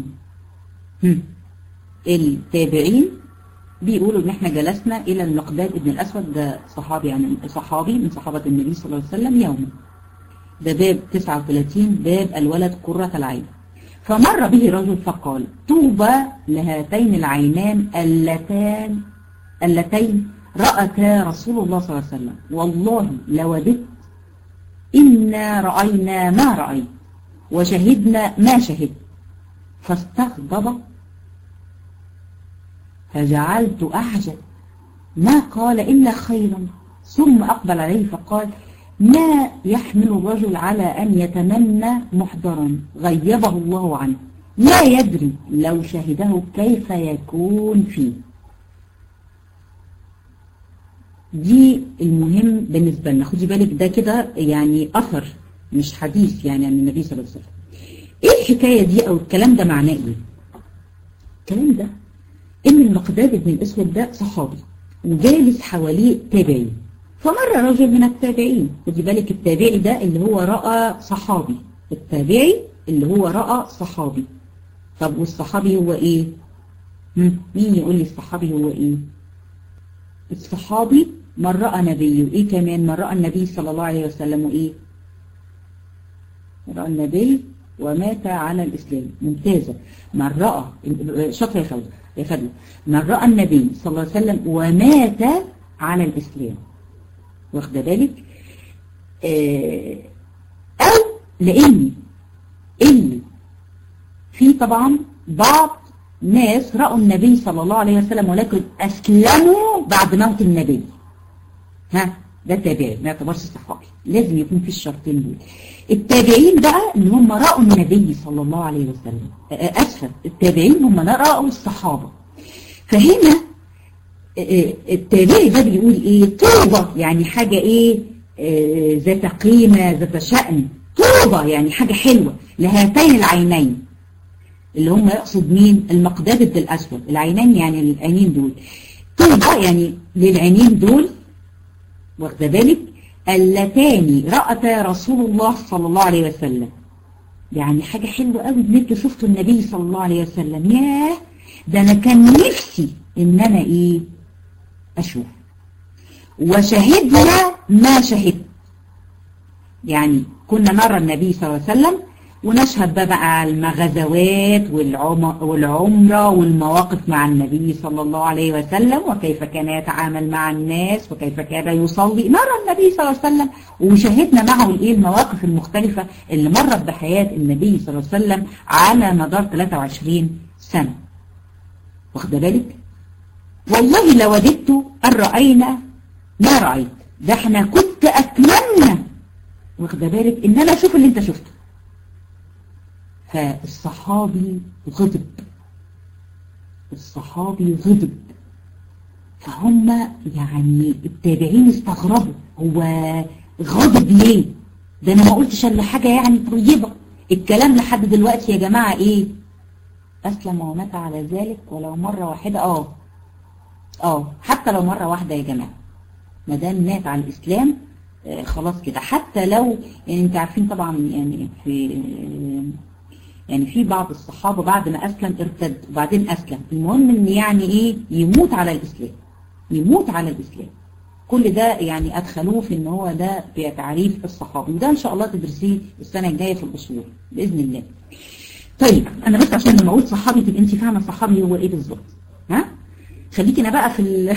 التابعين بيقولوا ان احنا جلسنا الى المقداد ابن الاسود ده صحابي يعني صحابي من صحابة النبي صلى الله عليه وسلم يوما ده باب 39 باب الولد قرة العين فمر به رجل فقال طوبى لهاتين العينان اللتان اللتين رأتا رسول الله صلى الله عليه وسلم والله لوددت إنا رأينا ما رأيت وشهدنا ما شهد فاستغضب فجعلت أعجب ما قال إلا خيرا ثم أقبل عليه فقال ما يحمل الرجل على أن يتمنى محضرا غيبه الله عنه لا يدري لو شهده كيف يكون فيه دي المهم بالنسبة لنا خدي بالك ده كده يعني أثر مش حديث يعني عن النبي صلى الله عليه وسلم ايه الحكاية دي او الكلام ده معناه ايه الكلام ده ان المقداد بن الاسود ده صحابي وجالس حواليه تابعين فمر رجل من التابعين خدي بالك التابعي ده اللي هو رأى صحابي التابعي اللي هو رأى صحابي طب والصحابي هو ايه مين يقول لي الصحابي هو ايه الصحابي من رأى نبي وايه كمان من رأى النبي صلى الله عليه وسلم وايه رأى النبي ومات على الإسلام ممتازة من رأى شكرا يا فوزة يا فضل من رأى النبي صلى الله عليه وسلم ومات على الإسلام واخده بالك آه أو لأني اللي في طبعا بعض ناس رأوا النبي صلى الله عليه وسلم ولكن أسلموا بعد موت النبي ها ده تابعي ما يعتبرش صحابي لازم يكون في الشرطين دول التابعين بقى اللي هم رأوا النبي صلى الله عليه وسلم أسفل التابعين هم رأوا الصحابة فهنا التابعي ده بيقول ايه طوبة يعني حاجة ايه ذات قيمة ذات شأن طوبة يعني حاجة حلوة لهاتين العينين اللي هم يقصد مين المقداد بن الأسود العينين يعني العينين دول طوبة يعني للعينين دول واخده بالك اللتان رأتا رسول الله صلى الله عليه وسلم يعني حاجة حلوة قوي ان انتوا شفتوا النبي صلى الله عليه وسلم ياه ده انا كان نفسي ان انا ايه اشوف وشهدنا ما شهدت يعني كنا نرى النبي صلى الله عليه وسلم ونشهد بقى على المغزوات والعمرة والمواقف مع النبي صلى الله عليه وسلم وكيف كان يتعامل مع الناس وكيف كان يصلي نرى النبي صلى الله عليه وسلم وشهدنا معه الايه المواقف المختلفة اللي مرت بحياة النبي صلى الله عليه وسلم على مدار 23 سنة واخده بالك والله لوددت أن رأينا ما رأيت ده احنا كنت أتمنى واخده بالك ان انا اشوف اللي انت شفته فالصحابي غضب الصحابي غضب فهم يعني التابعين استغربوا هو غضب ليه ده انا ما قلتش الا حاجة يعني طيبة الكلام لحد دلوقتي يا جماعة ايه اسلم ومات على ذلك ولو مرة واحدة اه اه حتى لو مرة واحدة يا جماعة ما دام مات على الاسلام آه خلاص كده حتى لو يعني انت عارفين طبعا يعني في يعني في بعض الصحابة بعد ما اسلم ارتد وبعدين اسلم المهم ان يعني ايه يموت على الاسلام يموت على الاسلام كل ده يعني ادخلوه في ان هو ده بتعريف الصحابي وده ان شاء الله تدرسيه السنة الجاية في الاصول باذن الله طيب انا بس عشان لما اقول صحابي تبقى انت فاهمه صحابي هو ايه بالظبط ها خليكي انا بقى في ال...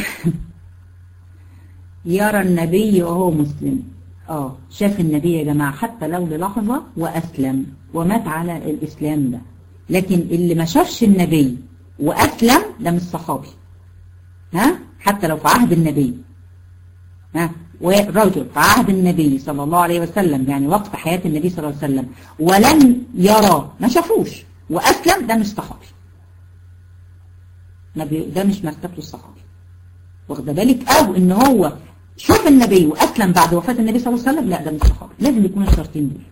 يرى النبي وهو مسلم اه شاف النبي يا جماعه حتى لو للحظه واسلم ومات على الاسلام ده لكن اللي ما شافش النبي واسلم ده مش صحابي ها حتى لو في عهد النبي ها ورجل في عهد النبي صلى الله عليه وسلم يعني وقت حياة النبي صلى الله عليه وسلم ولم يرى ما شافوش وأسلم ده مش صحابي ده مش مرتبته الصحابي واخده بالك أو إن هو شوف النبي وأسلم بعد وفاة النبي صلى الله عليه وسلم لا ده مش صحابي لازم يكون الشرطين دول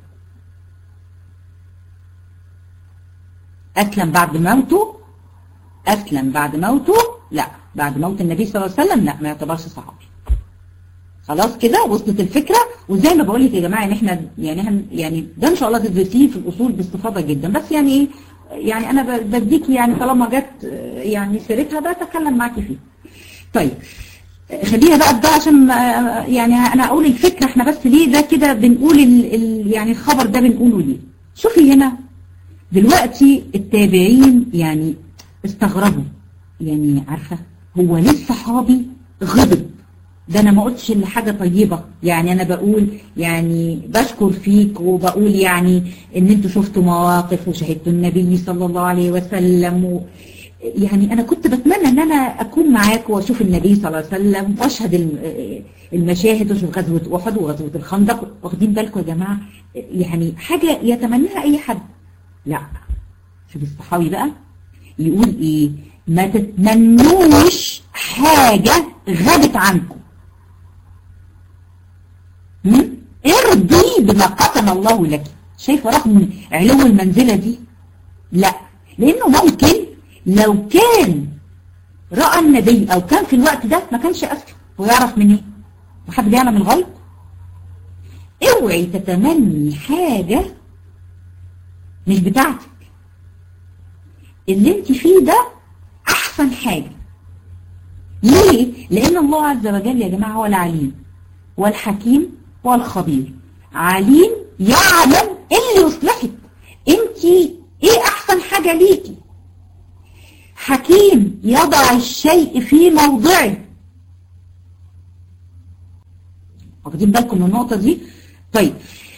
أسلم بعد موته أسلم بعد موته لا بعد موت النبي صلى الله عليه وسلم لا ما يعتبرش صحابي خلاص كده وصلت الفكرة وزي ما بقول لك يا جماعة ان احنا يعني احنا يعني ده ان شاء الله تدرسيه في الاصول باستفاضة جدا بس يعني ايه يعني انا بديك يعني طالما جت يعني سيرتها بتكلم معاكي فيه طيب خلينا بقى ده عشان يعني انا اقول الفكرة احنا بس ليه ده كده بنقول ال ال يعني الخبر ده بنقوله ليه شوفي هنا دلوقتي التابعين يعني استغربوا يعني عارفة هو ليه الصحابي غضب ده انا ما قلتش الا حاجه طيبه يعني انا بقول يعني بشكر فيك وبقول يعني ان انتوا شفتوا مواقف وشهدتوا النبي صلى الله عليه وسلم و يعني انا كنت بتمنى ان انا اكون معاكم واشوف النبي صلى الله عليه وسلم واشهد المشاهد واشوف غزوه احد وغزوه الخندق واخدين بالكم يا جماعه يعني حاجه يتمناها اي حد لا شوف الصحابي بقى يقول ايه ما تتمنوش حاجه غابت عنكم ارضي بما قسم الله لك شايفه رغم علو المنزلة دي لا لانه ممكن لو كان رأى النبي او كان في الوقت ده ما كانش اسلم ويعرف من ايه وحد بيعلم الغلط اوعي تتمني حاجة مش بتاعتك اللي انت فيه ده احسن حاجة ليه لان الله عز وجل يا جماعة هو العليم والحكيم والخبير عليم يعلم اللي يصلحك انت ايه احسن حاجة ليكي حكيم يضع الشيء في موضعه واخدين بالكم من النقطة دي طيب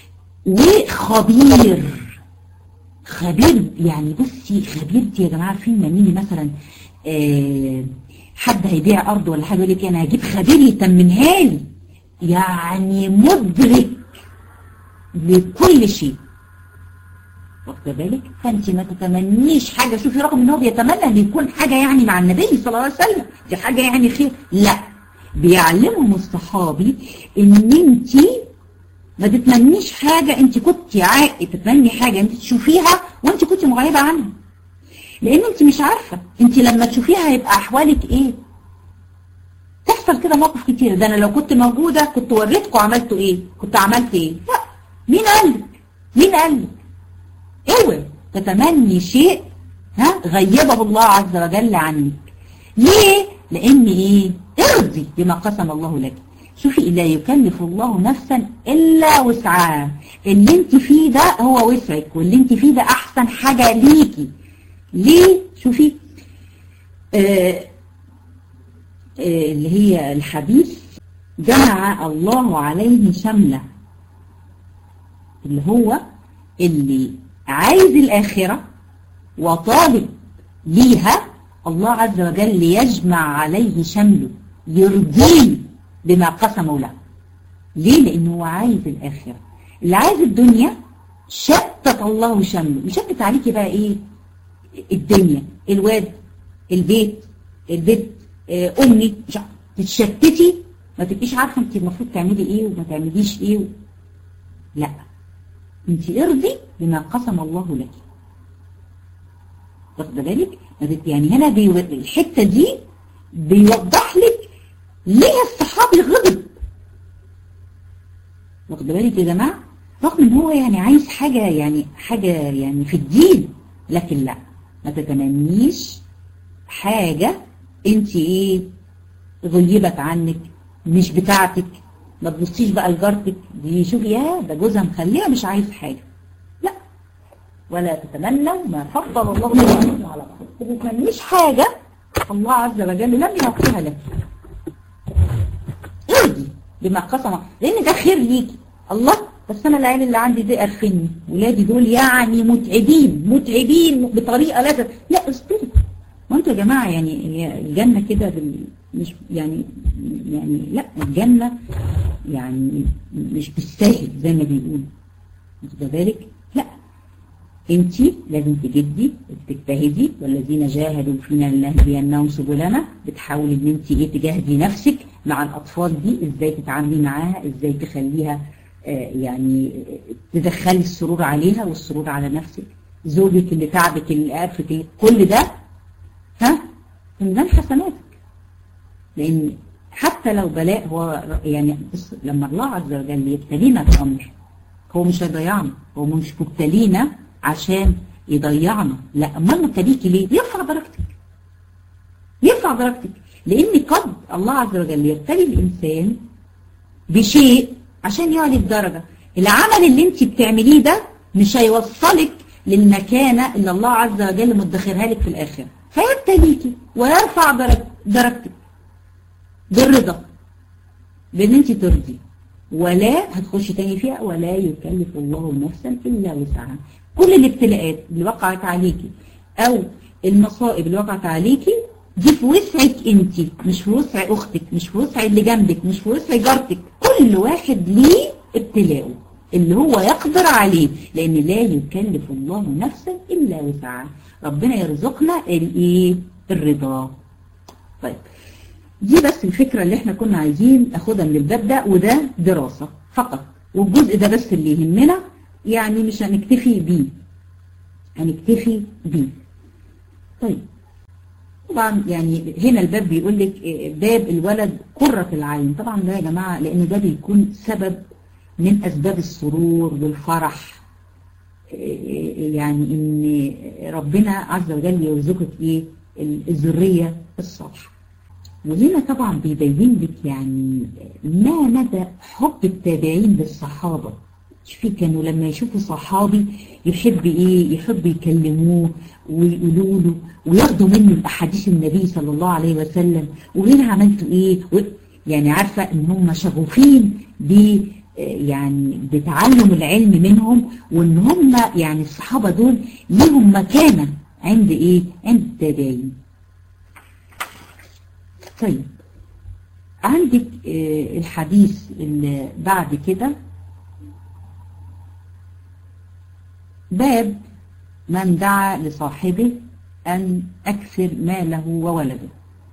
وخبير خبير يعني بصي خبيرتي يا جماعة عارفين لما نيجي مثلا آه حد هيبيع ارض ولا حاجة يقول لك انا هجيب خبير يتمنها لي يعني مدرك لكل شيء واخده بالك فانت ما تتمنيش حاجة شوفي رغم ان هو بيتمنى ان يكون حاجة يعني مع النبي صلى الله عليه وسلم دي حاجة يعني خير لا بيعلمهم الصحابي ان انت ما تتمنيش حاجة انت كنت عاقي تتمني حاجة انت تشوفيها وانت كنت مغيبة عنها لان انت مش عارفة انت لما تشوفيها هيبقى احوالك ايه تحصل كده مواقف كتير ده انا لو كنت موجودة كنت وريتكم عملتوا ايه كنت عملت ايه لا مين قال لك مين قال لك اوعي تتمني شيء ها غيبه الله عز وجل عنك ليه لان ايه ارضي بما قسم الله لك شوفي لا يكلف الله نفسا الا وسعها اللي انت فيه ده هو وسعك واللي انت فيه ده احسن حاجة ليكي ليه شوفي آه اللي هي الحديث جمع الله عليه شملة اللي هو اللي عايز الآخرة وطالب ليها الله عز وجل يجمع عليه شمله يرضيه بما قسمه له ليه؟ لأنه هو عايز الآخرة اللي عايز الدنيا شتت الله شمله يشتت عليكي بقى إيه؟ الدنيا الواد البيت البيت آه، امي مش عارفة. تتشتتي ما تبقيش عارفه انت المفروض تعملي ايه وما تعمليش ايه و... لا انت ارضي بما قسم الله لك واخد بالك يعني هنا بيو... الحته دي بيوضح لك ليه الصحابي غضب واخد بالك يا جماعه رغم ان هو يعني عايز حاجه يعني حاجه يعني في الدين لكن لا ما تتمنيش حاجه انت ايه غيبت عنك مش بتاعتك ما تبصيش بقى لجارتك دي شوفي يا ده جوزها مخليها مش عايز حاجه لا ولا تتمنوا ما فضل الله بعضكم على بعض ما تتمنيش حاجه الله عز وجل لم يعطيها لك ارضي بما قسم لان ده خير ليكي الله بس انا العيال اللي عندي دي قرفني ولادي دول يعني متعبين متعبين بطريقه لا تت- لا اصبري ما انتوا يا جماعه يعني هي الجنه كده بال... مش يعني يعني لا الجنه يعني مش بالساهل زي ما بيقولوا واخده بالك لا انت لازم تجدي وتجتهدي والذين جاهدوا فينا لنهدينهم سبلنا بتحاولي ان انت ايه تجاهدي نفسك مع الاطفال دي ازاي تتعاملي معاها ازاي تخليها آه، يعني تدخلي السرور عليها والسرور على نفسك زوجك اللي تعبك اللي قرفك كل ده ها من ذنب حسناتك لان حتى لو بلاء هو يعني بص لما الله عز وجل يبتلينا بامر هو مش هيضيعنا هو مش مبتلينا عشان يضيعنا لا امال مبتليكي ليه يرفع درجتك يرفع درجتك لان قد الله عز وجل يبتلي الانسان بشيء عشان يعلي الدرجة العمل اللي انت بتعمليه ده مش هيوصلك للمكانة اللي الله عز وجل مدخرها لك في الآخرة فيبتليكي ويرفع درج- درجتك بالرضا بان انت ترضي ولا هتخشي تاني فيها ولا يكلف الله نفسا الا وسعها كل الابتلاءات اللي وقعت عليكي او المصائب اللي وقعت عليكي دي في وسعك انت مش في وسع اختك مش في وسع اللي جنبك مش في وسع جارتك كل واحد ليه ابتلاءه اللي هو يقدر عليه لان لا يكلف الله نفسا الا وسعها ربنا يرزقنا الايه الرضا طيب دي بس الفكرة اللي احنا كنا عايزين ناخدها من الباب ده وده دراسة فقط والجزء ده بس اللي يهمنا يعني مش هنكتفي بيه هنكتفي بيه طيب طبعا يعني هنا الباب بيقول لك إيه، باب الولد قرة العين طبعا ده يا جماعة لان ده بيكون سبب من اسباب السرور والفرح إيه، يعني ان ربنا عز وجل يرزقك ايه الذرية الصالحة وهنا طبعا بيبين لك يعني ما مدى حب التابعين للصحابة شوفي كانوا لما يشوفوا صحابي يحب ايه يحب يكلموه ويقولوا له وياخدوا منه الاحاديث النبي صلى الله عليه وسلم وهنا عملتوا ايه و... يعني عارفة ان هم شغوفين ب يعني بتعلم العلم منهم وان هم يعني الصحابة دول ليهم مكانة عند ايه عند التابعين طيب عندك آه، الحديث اللي بعد كده باب من دعا لصاحبه أن أكثر ماله وولده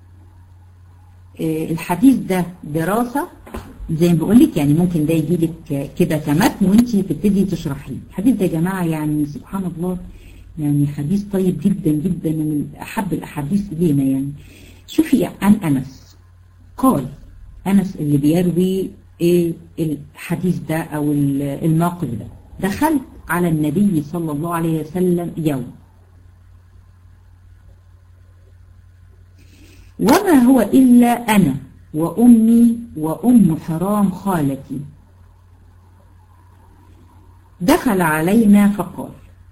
آه، الحديث ده دراسة زي ما بقول لك يعني ممكن ده يجي لك كده كمتن وانت تبتدي تشرحيه الحديث ده يا جماعة يعني سبحان الله يعني حديث طيب جدا جدا من أحب الأحاديث إلينا يعني شوفي عن أنس قال أنس اللي بيروي إيه الحديث ده أو الموقف ده دخلت على النبي صلى الله عليه وسلم يوم وما هو إلا أنا وأمي وأم حرام خالتي دخل علينا فقال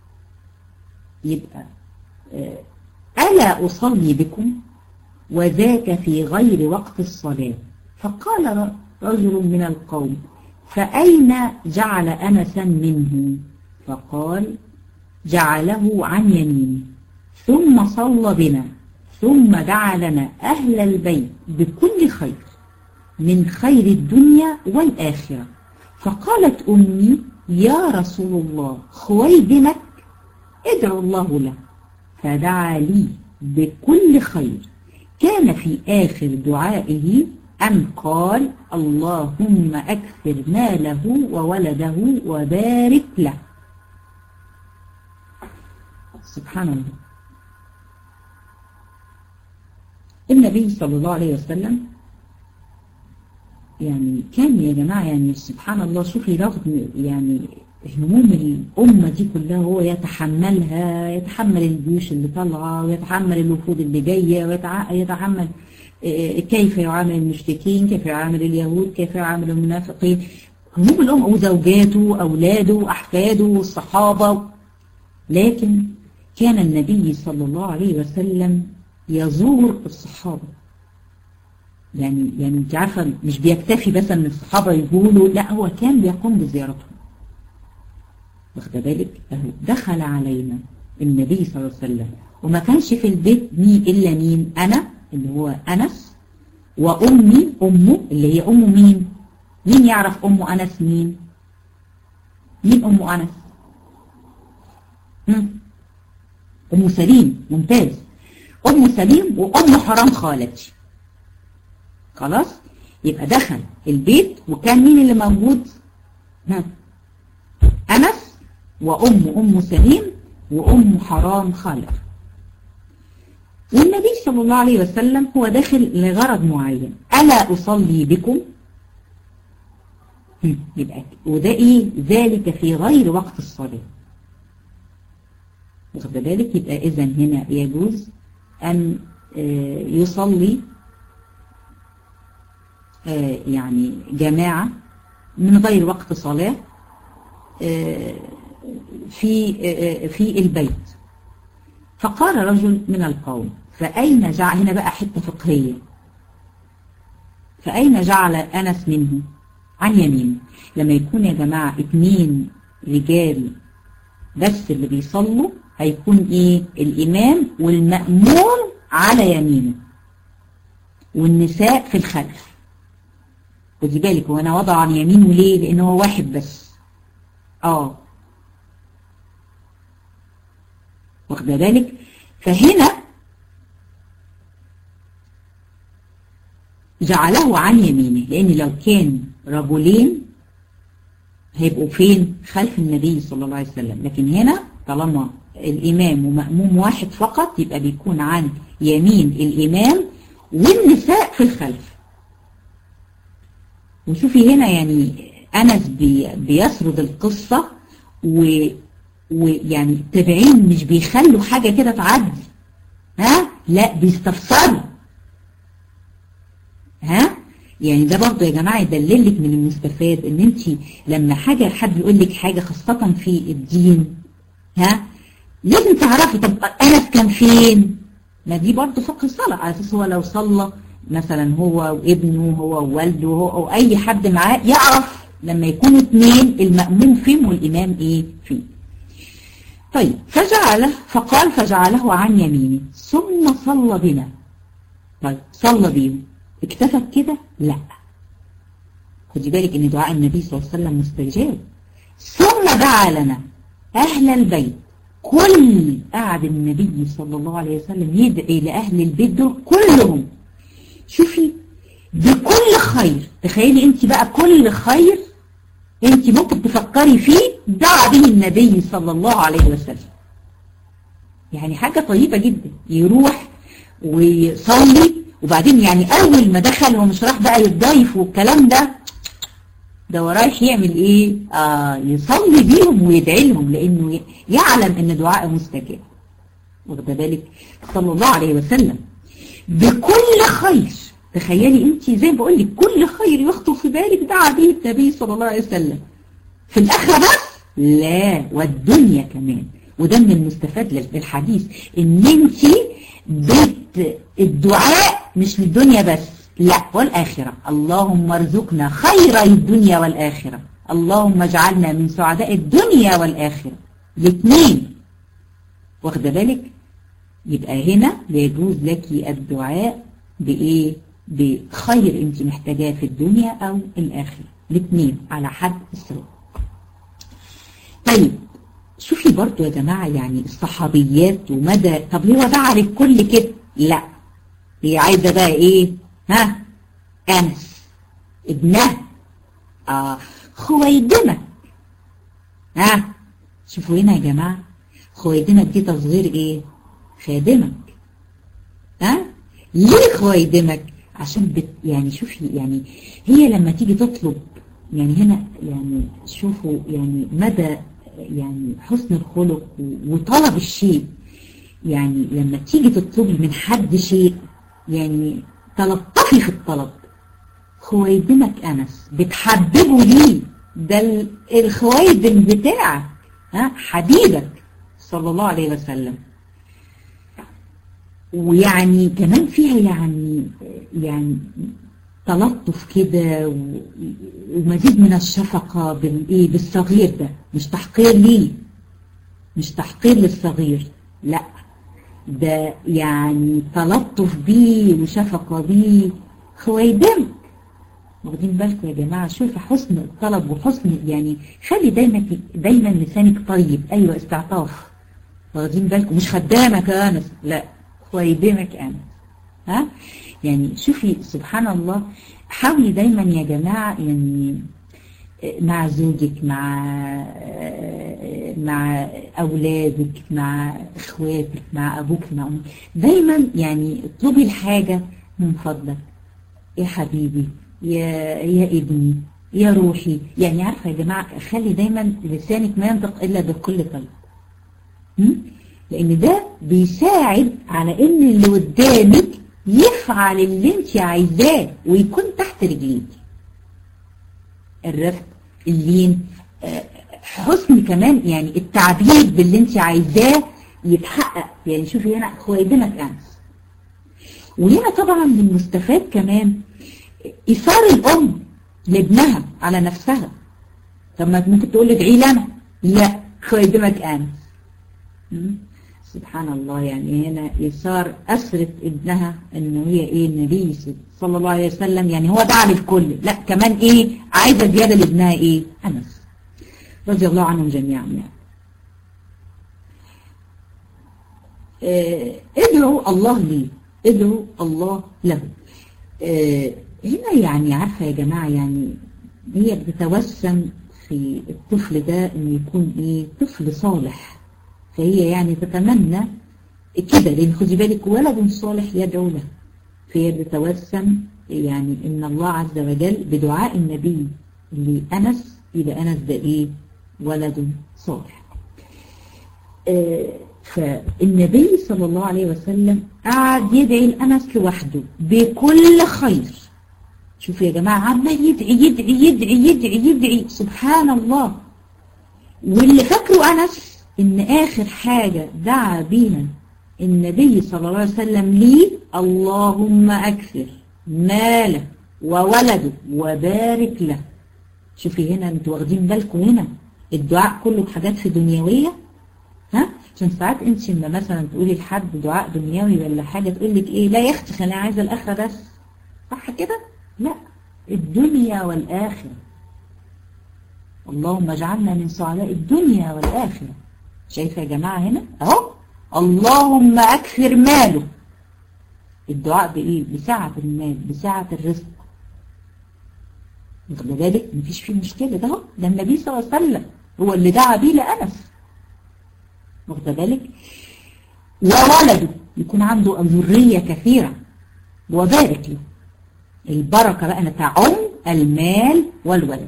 يبقى آه، ألا أصلي بكم وذاك في غير وقت الصلاة فقال ر- رجل من القوم فأين جعل أنسا منه فقال جعله عن يمينه ثم صلى بنا ثم دعا لنا أهل البيت بكل خير من خير الدنيا والآخرة فقالت أمي يا رسول الله خويدمك ادعو الله له فدعا لي بكل خير كان في آخر دعائه أن قال اللهم أكثر ماله وولده وبارك له سبحان الله النبي صلى الله عليه وسلم يعني كان يا جماعة يعني سبحان الله شوفي رغم يعني هموم الأمة دي كلها هو يتحملها يتحمل الجيوش اللي طالعة ويتحمل الوفود اللي جاية ويتحمل كيف يعامل المشركين كيف يعامل اليهود كيف يعامل المنافقين هموم الأمة وزوجاته أولاده أحفاده والصحابة لكن كان النبي صلى الله عليه وسلم يزور الصحابة يعني يعني انت عارفة مش بيكتفي بس ان الصحابة يقولوا لا هو كان بيقوم بزيارتهم واخد بالك اهو دخل علينا النبي صلى الله عليه وسلم وما كانش في البيت مين الا مين انا اللي هو انس وامي امه اللي هي ام مين مين يعرف ام انس مين مين ام انس ام سليم ممتاز ام سليم وام حرام خالتي خلاص يبقى دخل البيت وكان مين اللي موجود ها انس وام ام سليم وام حرام خالتي والنبي صلى الله عليه وسلم هو داخل لغرض معين ألا أصلي بكم يبقى وده إيه ذلك في غير وقت الصلاة واخد بالك يبقى إذا هنا يجوز أن يصلي يعني جماعة من غير وقت صلاة في في البيت فقال رجل من القوم فأين جعل هنا بقى حتة فقهية فأين جعل أنس منه عن يمينه لما يكون يا جماعة اتنين رجال بس اللي بيصلوا هيكون ايه الإمام والمأمون على يمينه والنساء في الخلف خدي بالك هو انا وضع عن يمينه ليه لان هو واحد بس اه واخده بالك فهنا جعله عن يمينه لان لو كان رجلين هيبقوا فين خلف النبي صلى الله عليه وسلم لكن هنا طالما الامام ومأموم واحد فقط يبقى بيكون عن يمين الامام والنساء في الخلف وشوفي هنا يعني انس بي بيسرد القصة و ويعني التابعين مش بيخلوا حاجة كده تعدي ها لا بيستفسروا ها يعني ده برضه يا جماعة يدللك من المستفاد ان انت لما حاجة حد يقول لك حاجة خاصة في الدين ها لازم تعرفي طب انس كان فين ما دي برضه فقه الصلاة على اساس هو لو صلى مثلا هو وابنه هو ووالده هو او اي حد معاه يعرف لما يكونوا اثنين المأموم فين والامام ايه فين طيب فجعله فقال فجعله عن يمينه ثم صلى بنا طيب صلى بيهم اكتفى كده لا خدي بالك ان دعاء النبي صلى الله عليه وسلم مستجاب ثم دعا لنا اهل البيت كل قعد النبي صلى الله عليه وسلم يدعي لاهل البيت دول كلهم شوفي بكل خير تخيلي انت بقى كل خير انت ممكن تفكري فيه دعا به النبي صلى الله عليه وسلم يعني حاجة طيبة جدا يروح ويصلي وبعدين يعني اول ما دخل هو مش راح بقى يتضايف والكلام ده ده هو رايح يعمل ايه آه يصلي بيهم ويدعي لهم لانه يعلم ان دعاءه مستجاب واخده بالك صلى الله عليه وسلم بكل خير تخيلي انت زي ما بقول لك كل خير يخطر في بالك دعا به النبي صلى الله عليه وسلم في الاخره بس لا والدنيا كمان وده من المستفاد للحديث ان انت بيت الدعاء مش للدنيا بس لا والآخرة اللهم ارزقنا خير الدنيا والآخرة اللهم اجعلنا من سعداء الدنيا والآخرة الاثنين واخده بالك يبقى هنا يجوز لك الدعاء بإيه بخير انت محتاجاه في الدنيا أو الآخرة الاثنين على حد السواء طيب شوفي برضو يا جماعة يعني الصحابيات ومدى طب هو دعا للكل كده لا هي عايزة بقى ايه ها انس ابنها اه خويدمة ها شوفوا هنا يا جماعة خويدمك دي تصغير ايه خادمك ها ليه خويدمك عشان بت يعني شوفي يعني هي لما تيجي تطلب يعني هنا يعني شوفوا يعني مدى يعني حسن الخلق وطلب الشيء يعني لما تيجي تطلبي من حد شيء يعني تلطفي في الطلب خويدمك أنس بتحببه ليه ده الخويدم بتاعك ها حبيبك صلى الله عليه وسلم ويعني كمان فيها يعني يعني تلطف كده ومزيد من الشفقة بالايه بالصغير ده مش تحقير ليه مش تحقير للصغير لا ده يعني تلطف بيه وشفقة بيه خويدمك واخدين بالكم يا جماعة شوف حسن الطلب وحسن يعني خلي دايما دايما لسانك طيب ايوه استعطاف واخدين بالكم مش خدامك يا انس لا خويدمك انس ها يعني شوفي سبحان الله حاولي دايما يا جماعة يعني مع زوجك مع مع أولادك مع إخواتك مع أبوك مع أمك دايما يعني اطلبي الحاجة من فضلك يا حبيبي يا يا ابني يا روحي يعني عارفة يا جماعة خلي دايما لسانك ما ينطق إلا بكل قلب لأن ده بيساعد على إن اللي قدامك يفعل اللي انت عايزاه ويكون تحت رجليك الرفق اللين حسن كمان يعني التعبير باللي انت عايزاه يتحقق يعني شوفي هنا خويدمك انس وهنا طبعا من المستفاد كمان ايثار الام لابنها على نفسها طب ما ممكن تقول لي ادعي لي انا لا خويدمك انس سبحان الله يعني هنا يسار أسرت ابنها إنه هي إيه النبي صلى الله عليه وسلم يعني هو دعا للكل لا كمان إيه عايزة زيادة لابنها إيه أنس رضي الله عنهم جميعا يعني آه ادعوا الله لي ادعوا الله له آه هنا يعني عارفة يا جماعة يعني هي بتتوسم في الطفل ده إنه يكون إيه طفل صالح فهي يعني تتمنى كده لان خدي بالك ولد صالح يدعو له فهي بتتوسم يعني ان الله عز وجل بدعاء النبي لأنس يبقى أنس ده ايه ولد صالح آه فالنبي صلى الله عليه وسلم قعد يدعي لأنس لوحده بكل خير شوفوا يا جماعة عمال يدعي يدعي يدعي يدعي يدعي سبحان الله واللي فاكره أنس إن آخر حاجة دعا بيها النبي صلى الله عليه وسلم لي اللهم أكثر ماله وولده وبارك له شوفي هنا انتوا واخدين بالكم هنا الدعاء كله بحاجات في دنيوية ها عشان ساعات انت لما مثلا تقولي لحد دعاء دنيوي ولا حاجة تقول لك ايه لا يا اختي انا عايزة الاخرة بس صح كده لا الدنيا والآخرة اللهم اجعلنا من سعداء الدنيا والآخرة شايفة يا جماعة هنا اهو اللهم أكثر ماله الدعاء بإيه بسعة المال بسعة الرزق واخد بالك مفيش فيه مشكلة ده هو ده النبي صلى الله عليه وسلم هو اللي دعا بيه لأنس واخد بالك وولده يكون عنده ذرية كثيرة وبارك له البركة بقى تعم المال والولد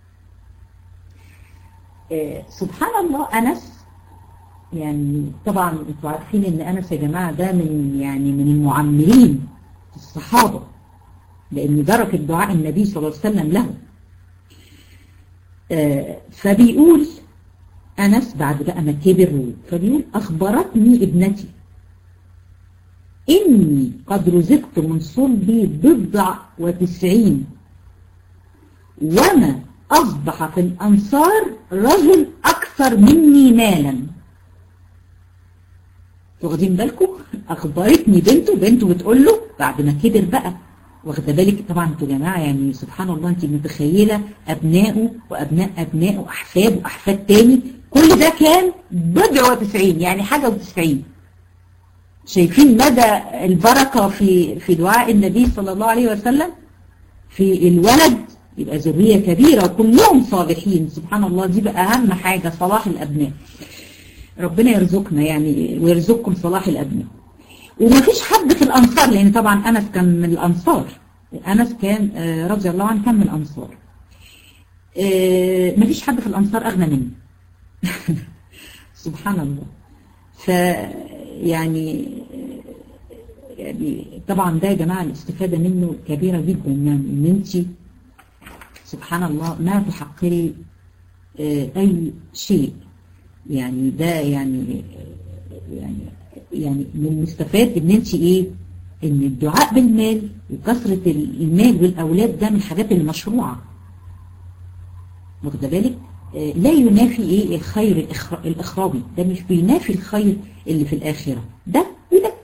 آه سبحان الله أنس يعني طبعا انتوا عارفين ان انس يا جماعه ده من يعني من المعمرين الصحابه لان درجه دعاء النبي صلى الله عليه وسلم له آه فبيقول انس بعد بقى ما كبر فبيقول اخبرتني ابنتي اني قد رزقت من صلبي بضع وتسعين وما اصبح في الانصار رجل اكثر مني مالا واخدين بالكم اخبرتني بنته بنته بتقول له بعد ما كبر بقى واخده بالك طبعا انتوا يا جماعه يعني سبحان الله انت متخيله ابنائه وابناء ابنائه احفاد واحفاد تاني كل ده كان بضع وتسعين يعني حاجة وتسعين شايفين مدى البركة في في دعاء النبي صلى الله عليه وسلم في الولد يبقى ذرية كبيرة وكلهم صالحين سبحان الله دي بقى أهم حاجة صلاح الأبناء ربنا يرزقنا يعني ويرزقكم صلاح الأبناء وما فيش حد في الأنصار لأن طبعا أنس كان من الأنصار أنس كان رضي الله عنه كان من الأنصار ما فيش حد في الأنصار أغنى منه سبحان الله ف يعني يعني طبعا ده يا جماعة الاستفادة منه كبيرة جدا يعني ان انت سبحان الله ما تحقري اي شيء يعني ده يعني يعني يعني من المستفاد ان انت ايه ان الدعاء بالمال وكثرة المال والاولاد ده من الحاجات المشروعة واخده بالك لا ينافي ايه الخير الاخروي ده مش بينافي الخير اللي في الاخرة ده وده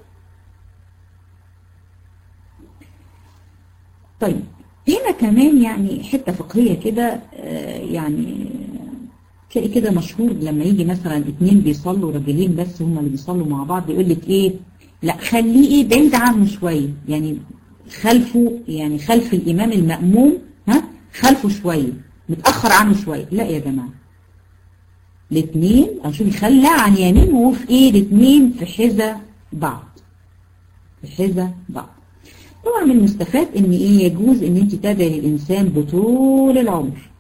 طيب هنا كمان يعني حتة فقهية كده يعني تلاقي كده مشهور لما يجي مثلا اتنين بيصلوا راجلين بس هما اللي بيصلوا مع بعض يقول لك ايه لا خليه ايه بعيد عنه شوية يعني خلفه يعني خلف الامام المأموم ها خلفه شوية متأخر عنه شوية لا يا جماعة الاثنين او شوفي خلى عن يمين وفي ايه الاثنين في حذا بعض في حذا بعض طبعا من المستفاد ان ايه يجوز ان انت تدعي الانسان بطول العمر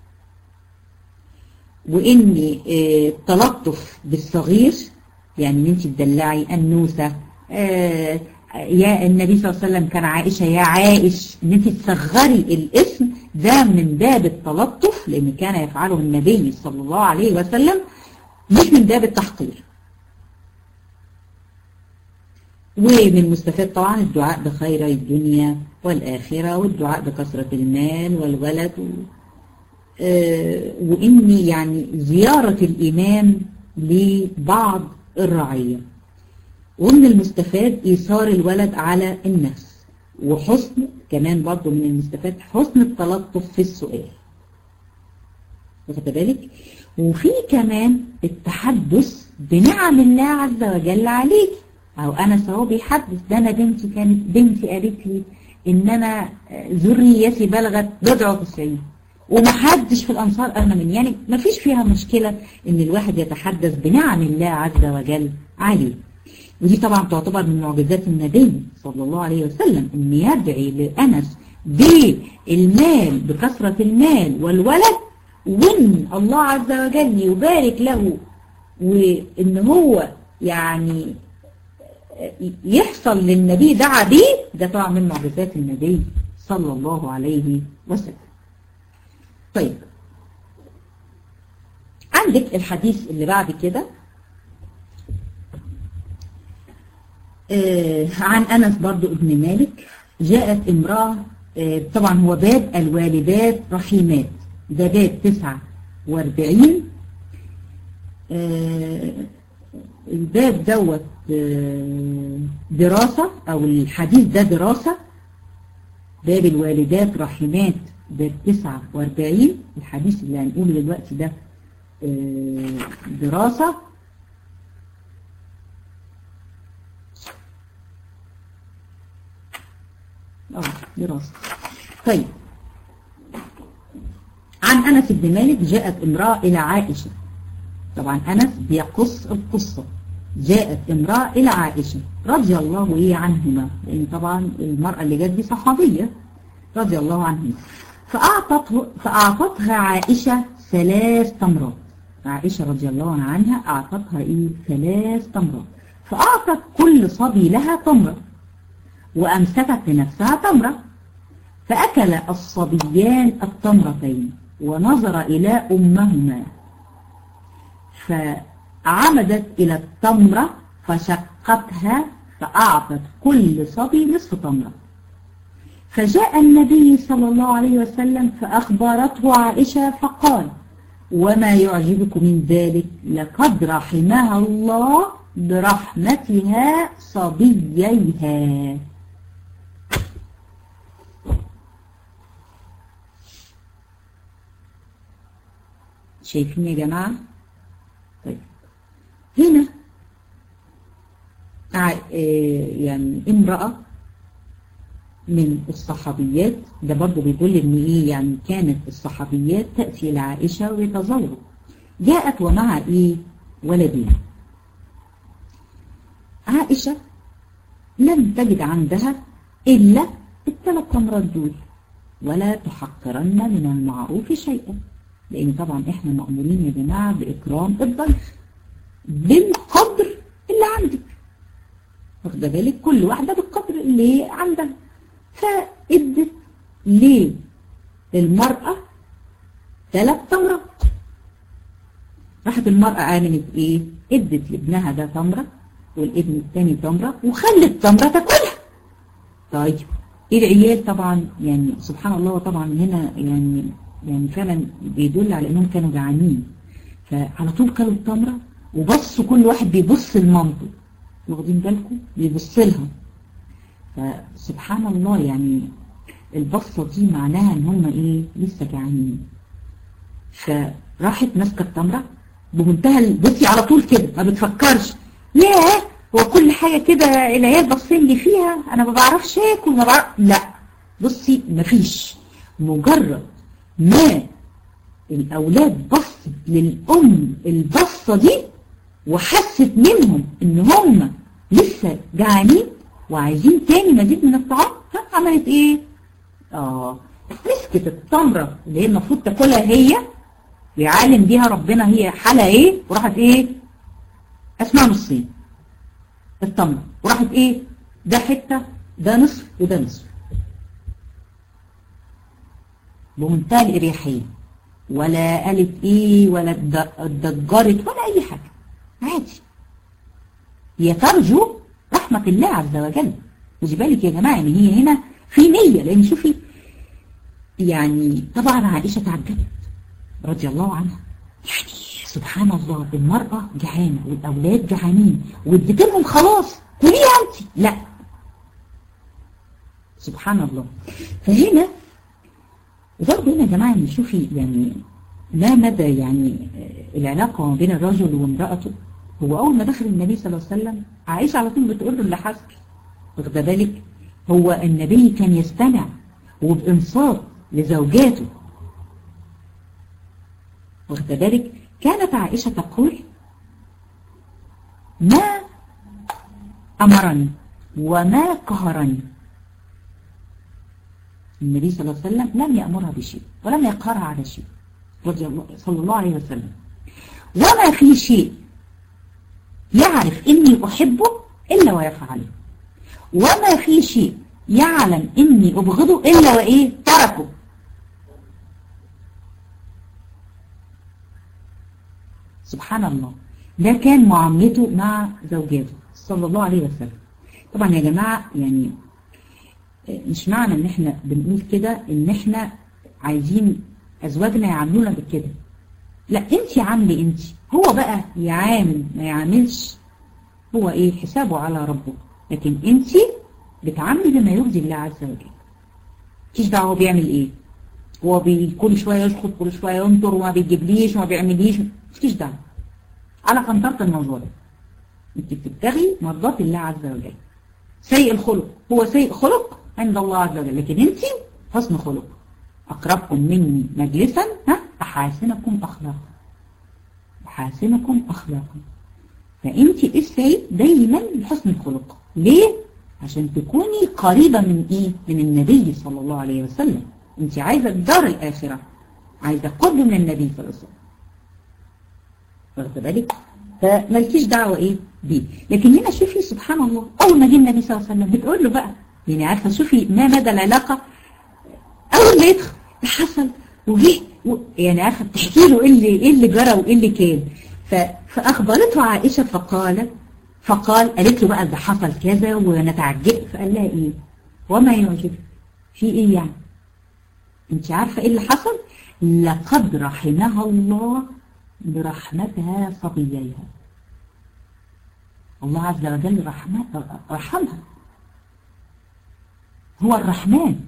وان إيه التلطف بالصغير يعني ان انت تدلعي النوسة آه يا النبي صلى الله عليه وسلم كان عائشة يا عائش ان انت تصغري الاسم ده من باب التلطف لان كان يفعله النبي صلى الله عليه وسلم مش من باب التحقير ومن المستفاد طبعا الدعاء بخير الدنيا والآخرة والدعاء بكثرة المال والولد و... آه وإن يعني زيارة الإمام لبعض الرعية ومن المستفاد إيثار الولد على النفس وحسن كمان برضو من المستفاد حسن التلطف في السؤال واخد بالك وفي كمان التحدث بنعم الله عز وجل عليك او انا سهو بيحدث ده انا بنتي كانت بنتي قالت لي ان انا ذريتي بلغت بضع وتسعين ومحدش في الانصار اغنى مني يعني ما فيش فيها مشكلة ان الواحد يتحدث بنعم الله عز وجل عليه ودي طبعا تعتبر من معجزات النبي صلى الله عليه وسلم ان يدعي لأنس بالمال بكثرة المال والولد وان الله عز وجل يبارك له وان هو يعني يحصل للنبي دعا به ده طبعا من معجزات النبي صلى الله عليه وسلم طيب عندك الحديث اللي بعد كده آه عن أنس برضو ابن مالك جاءت امرأة آه طبعا هو باب الوالدات رحيمات ده باب 49 آه الباب دوت دراسة أو الحديث ده دراسة باب الوالدات رحمات باب 49 الحديث اللي هنقوله دلوقتي ده دراسة اه دراسة طيب عن أنس بن مالك جاءت امرأة إلى عائشة طبعا أنس بيقص القصة جاءت امرأة إلى عائشة رضي الله إيه عنهما لأن طبعا المرأة اللي جت دي صحابية رضي الله عنهما فأعطته فأعطتها عائشة ثلاث تمرات عائشة رضي الله عنها أعطتها إيه ثلاث تمرات فأعطت كل صبي لها تمرة وأمسكت لنفسها تمرة فأكل الصبيان التمرتين ونظر إلى أمهما فعمدت إلى التمرة فشقتها فأعطت كل صبي نصف تمرة فجاء النبي صلى الله عليه وسلم فأخبرته عائشة فقال وما يعجبك من ذلك لقد رحمها الله برحمتها صبييها شايفين يا جماعة طيب هنا يعني امرأة من الصحابيات ده برضه بيقول ان ايه يعني كانت الصحابيات تأتي إلى عائشة ويتزوروا جاءت ومع ايه ولدين عائشة لم تجد عندها إلا الثلاث تمرات دول ولا تحقرن من المعروف شيئا لأن طبعا احنا مأمورين يا جماعة بإكرام الضيف بالقدر اللي عندك واخده بالك كل واحدة بالقدر اللي عندها فادت ليه للمرأة ثلاث تمرات راحت المرأة عملت ايه ادت لابنها ده تمرة والابن الثاني تمرة وخلت تمرة تاكلها طيب العيال طبعا يعني سبحان الله طبعا هنا يعني يعني فعلا بيدل على انهم كانوا جعانين فعلى طول كلوا التمرة وبصوا كل واحد بيبص لمامته واخدين بالكم بيبص لها فسبحان الله يعني البصة دي معناها ان هم ايه لسه جعانين فراحت ماسكه التمرة بمنتهى بصي على طول كده ما بتفكرش ياه هو كل حاجة كده العيال باصين لي فيها انا ما بعرفش اكل ما بعرف لا بصي مفيش مجرد ما الاولاد بصت للام البصة دي وحست منهم ان هم لسه جعانين وعايزين تاني مزيد من الطعام عملت ايه اه مسكت التمرة اللي هي المفروض تاكلها هي يعلم بيها ربنا هي حالها ايه وراحت ايه اسمها نصين التمرة وراحت ايه ده حتة ده نصف وده نصف بمنتهى الاريحية ولا قالت ايه ولا اتضجرت ولا اي حاجة عادي هي ترجو رحمة الله عز وجل خدي بالك يا جماعة ان هي هنا في نية لان شوفي يعني طبعا عائشة تعجبت رضي الله عنها يعني سبحان الله المرأة جعانة والأولاد جعانين واديت لهم خلاص كليها أنت لا سبحان الله فهنا وبرضه هنا يا جماعة نشوفي يعني ما مدى يعني العلاقة ما بين الرجل وامرأته هو أول ما دخل النبي صلى الله عليه وسلم عائشة على طول بتقول له اللي حصل واخده بالك هو النبي كان يستمع وبإنصات لزوجاته واخده بالك كانت عائشة تقول ما أمرني وما قهرني النبي صلى الله عليه وسلم لم يأمرها بشيء ولم يقهرها على شيء رضي الله صلى الله عليه وسلم وما في شيء يعرف إني أحبه إلا ويفعله وما في شيء يعلم إني أبغضه إلا وإيه تركه سبحان الله ده كان معاملته مع زوجاته صلى الله عليه وسلم طبعا يا جماعة يعني مش معنى ان احنا بنقول كده ان احنا عايزين ازواجنا يعاملونا بكده لا انت عاملي انت هو بقى يعامل ما يعاملش هو ايه حسابه على ربه لكن انت بتعاملي بما يرضي الله عز وجل مفيش دعوه هو بيعمل ايه هو بي كل شويه يسقط كل شويه ينطر وما بيجيبليش وما بيعمليش مفيش دعوه على قنطره الموضوع ده انت بتبتغي مرضات الله عز وجل سيء الخلق هو سيء خلق عند الله عز وجل لكن انت حسن خلق اقربكم مني مجلسا ها احاسنكم اخلاقا احاسنكم اخلاقا فانت اسعي دايما بحسن الخلق ليه عشان تكوني قريبة من ايه من النبي صلى الله عليه وسلم انت عايزة الدار الاخرة عايزة قرب من النبي صلى الله عليه وسلم واخده بالك فمالكيش دعوة ايه بيه لكن هنا شوفي سبحان الله اول ما جه النبي صلى الله عليه وسلم بتقول له بقى يعني عارفة شوفي ما مدى العلاقة اول ما يدخل حصل وجه و... يعني عارفة بتحكي له ايه اللي, إيه اللي جرى وايه اللي كان ف... فاخبرته عائشة فقالت فقال قالت له بقى ده حصل كذا وانا تعجبت فقال لها ايه وما يعجبك في ايه يعني انت عارفة ايه اللي حصل لقد رحمها الله برحمتها صبييها الله عز وجل رحمة رحمها هو الرحمن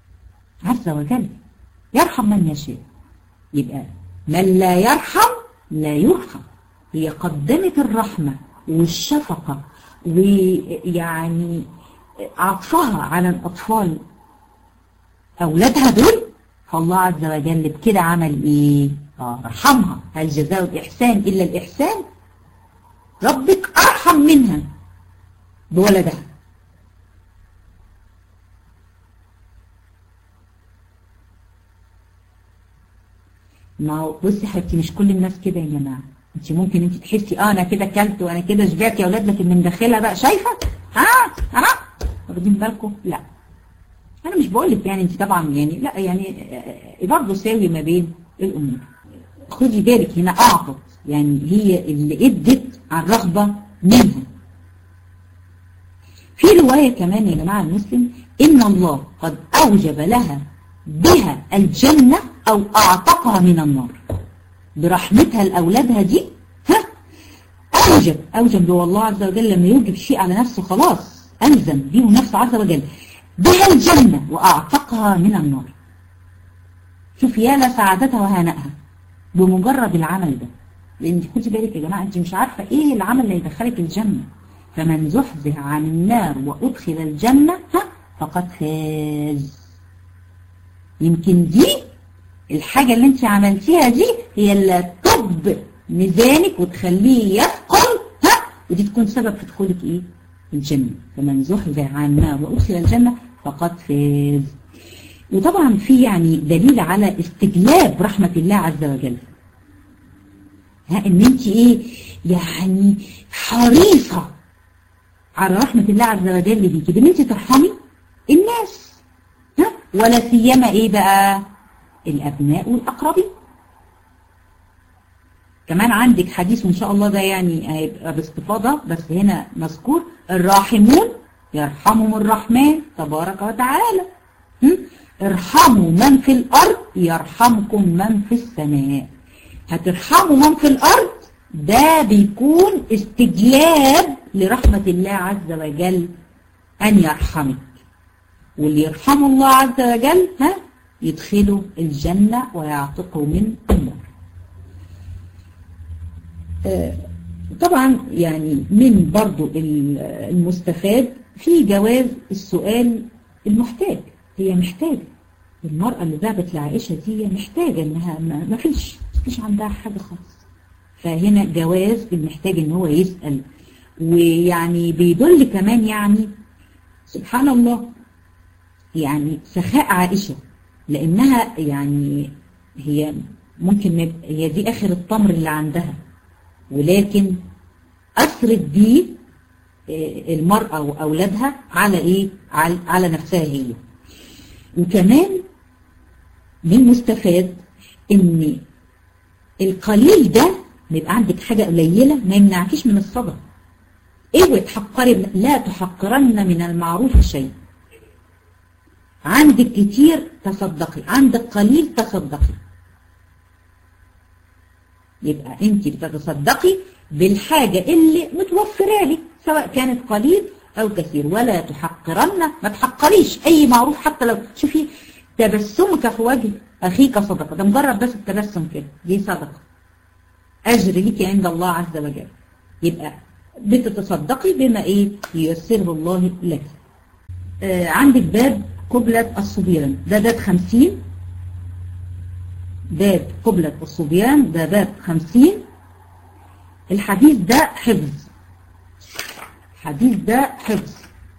عز وجل يرحم من يشاء يبقى من لا يرحم لا يرحم هي قدمت الرحمة والشفقة ويعني عطفها على الأطفال أولادها دول فالله عز وجل بكده عمل إيه؟ آه رحمها هل جزاء الإحسان إلا الإحسان؟ ربك أرحم منها بولدها ما هو بصي حبيبتي مش كل الناس كده يا جماعه انت ممكن انت تحسي اه انا كده اكلت وانا كده شبعت يا اولاد لكن من داخلها بقى شايفه ها ها واخدين بالكم لا انا مش بقول لك يعني انت طبعا يعني لا يعني برضه ساوي ما بين الامور خدي بالك هنا اعطت يعني هي اللي ادت عن رغبه منها في روايه كمان يا جماعه المسلم ان الله قد اوجب لها بها الجنه او اعتقها من النار برحمتها لأولادها دي ها أوجب أوجب هو الله عز وجل لما يوجب شيء على نفسه خلاص ألزم به نفسه عز وجل بها الجنة وأعتقها من النار شوف يا لسعادتها وهنائها بمجرد العمل ده لأن خدي بالك يا جماعة أنت مش عارفة إيه العمل اللي يدخلك الجنة فمن زحزح عن النار وأدخل الجنة ها فقد فاز يمكن دي الحاجة اللي انت عملتيها دي هي اللي تطب ميزانك وتخليه يثقل ها ودي تكون سبب في دخولك ايه الجنة فمن زحزح عن النار وأدخل الجنة فقد فاز وطبعا في يعني دليل على استجلاب رحمة الله عز وجل ها ان انت ايه يعني حريصة على رحمة الله عز وجل بيكي بان انت ترحمي الناس ها ولا سيما ايه بقى الأبناء والأقربين كمان عندك حديث وإن شاء الله ده يعني هيبقى باستفاضة بس هنا مذكور الراحمون يرحمهم الرحمن تبارك وتعالى ارحموا من في الأرض يرحمكم من في السماء هترحموا من في الأرض ده بيكون استجلاب لرحمة الله عز وجل أن يرحمك واللي يرحمه الله عز وجل ها يدخلوا الجنة ويعتقوا من النار آه طبعا يعني من برضو المستفاد في جواز السؤال المحتاج هي محتاجة المرأة اللي ذهبت لعائشة دي محتاجة انها ما فيش فيش عندها حاجة خالص فهنا جواز المحتاج ان هو يسأل ويعني بيدل كمان يعني سبحان الله يعني سخاء عائشة لانها يعني هي ممكن هي دي اخر التمر اللي عندها ولكن اثرت بيه المرأة واولادها على ايه على نفسها هي وكمان من مستفاد ان القليل ده يبقى عندك حاجة قليلة ما يمنعكيش من الصدقة اوعي تحقري لا تحقرن من المعروف شيء عندك كتير تصدقي عندك قليل تصدقي يبقى انت بتتصدقي بالحاجة اللي متوفرة لك سواء كانت قليل او كثير ولا تحقرن ما تحقريش اي معروف حتى لو شوفي تبسمك في وجه اخيك صدقة ده مجرد بس التبسم كده دي صدقة اجر لك عند الله عز وجل يبقى بتتصدقي بما ايه ييسره الله لك آه عندك باب قبلة الصبيان ده باب خمسين باب قبلة الصبيان ده باب خمسين الحديث ده حفظ الحديث ده حفظ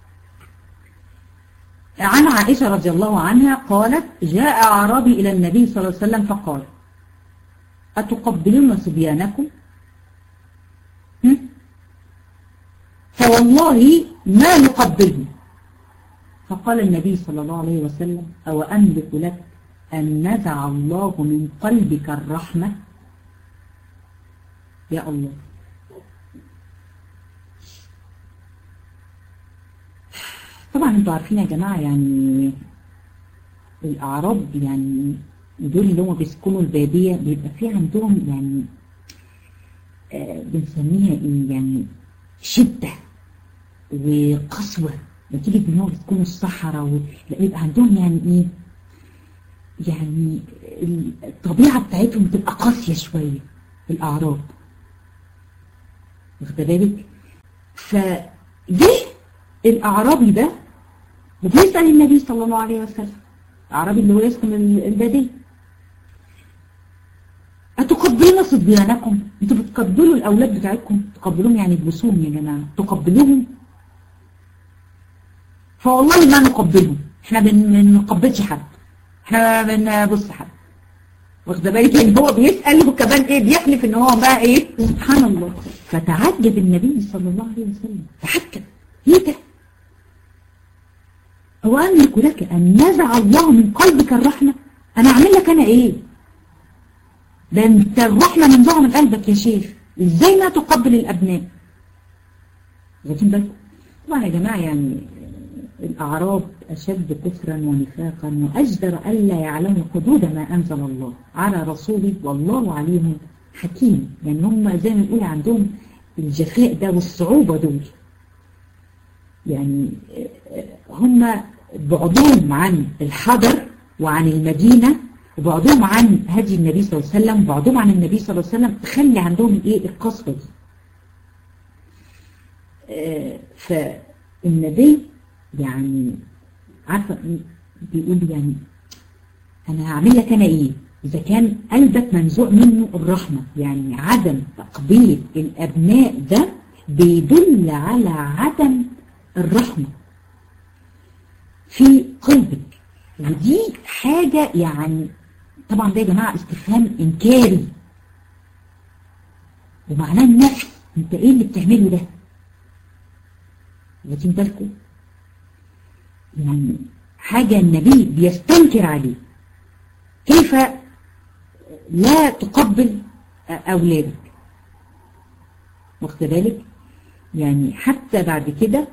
عن عائشة رضي الله عنها قالت جاء أعرابي إلى النبي صلى الله عليه وسلم فقال أتقبلون صبيانكم فوالله ما نقبله فقال النبي صلى الله عليه وسلم أو أملك لك أن نزع الله من قلبك الرحمة يا الله طبعا انتوا عارفين يا جماعة يعني الأعراب يعني دول اللي هم بيسكنوا البادية بيبقى في عندهم يعني آه بنسميها ايه يعني شدة وقسوة نتيجة ان هو بتكونوا الصحراء ويبقى عندهم يعني ايه يعني الطبيعة بتاعتهم بتبقى قاسية شوية الأعراب واخد بالك فجه الأعرابي ده وبيسأل النبي صلى الله عليه وسلم الأعرابي اللي هو يسكن البادية أتقبلون صبيانكم انتوا بتقبلوا الأولاد بتاعتكم تقبلوهم يعني تبوسوهم يا جماعة تقبلوهم فوالله ما نقبلهم احنا ما بنقبلش حد احنا ما بنبص حد واخده بالك ان هو بيسأل وكمان ايه بيحلف ان هو بقى ايه سبحان الله فتعجب النبي صلى الله عليه وسلم تحكم ايه ده هو أملك لك أن نزع الله من قلبك الرحمة أنا أعمل لك أنا إيه ده أنت الرحمة منزعة من قلبك يا شيخ إزاي ما تقبل الأبناء لكن بالكم طبعا يا جماعة يعني الأعراب أشد كفرا ونفاقا وأجدر ألا يعلموا حدود ما أنزل الله على رسوله والله عليهم حكيم يعني هم زي ما نقول عندهم الجفاء ده والصعوبة دول يعني هم بعضهم عن الحضر وعن المدينة وبعضهم عن هدي النبي صلى الله عليه وسلم وبعضهم عن النبي صلى الله عليه وسلم تخلي عندهم ايه القصة دي آه فالنبي يعني عارفة بيقول يعني انا هعمل لك انا ايه اذا كان قلبك منزوع منه الرحمة يعني عدم تقبيل الابناء ده بيدل على عدم الرحمة في قلبك ودي حاجة يعني طبعا ده يا جماعة استفهام إنكاري ومعناه النفي انت ايه اللي بتعمله ده واخدين بالكم يعني حاجة النبي بيستنكر عليه كيف لا تقبل أولادك واخد بالك يعني حتى بعد كده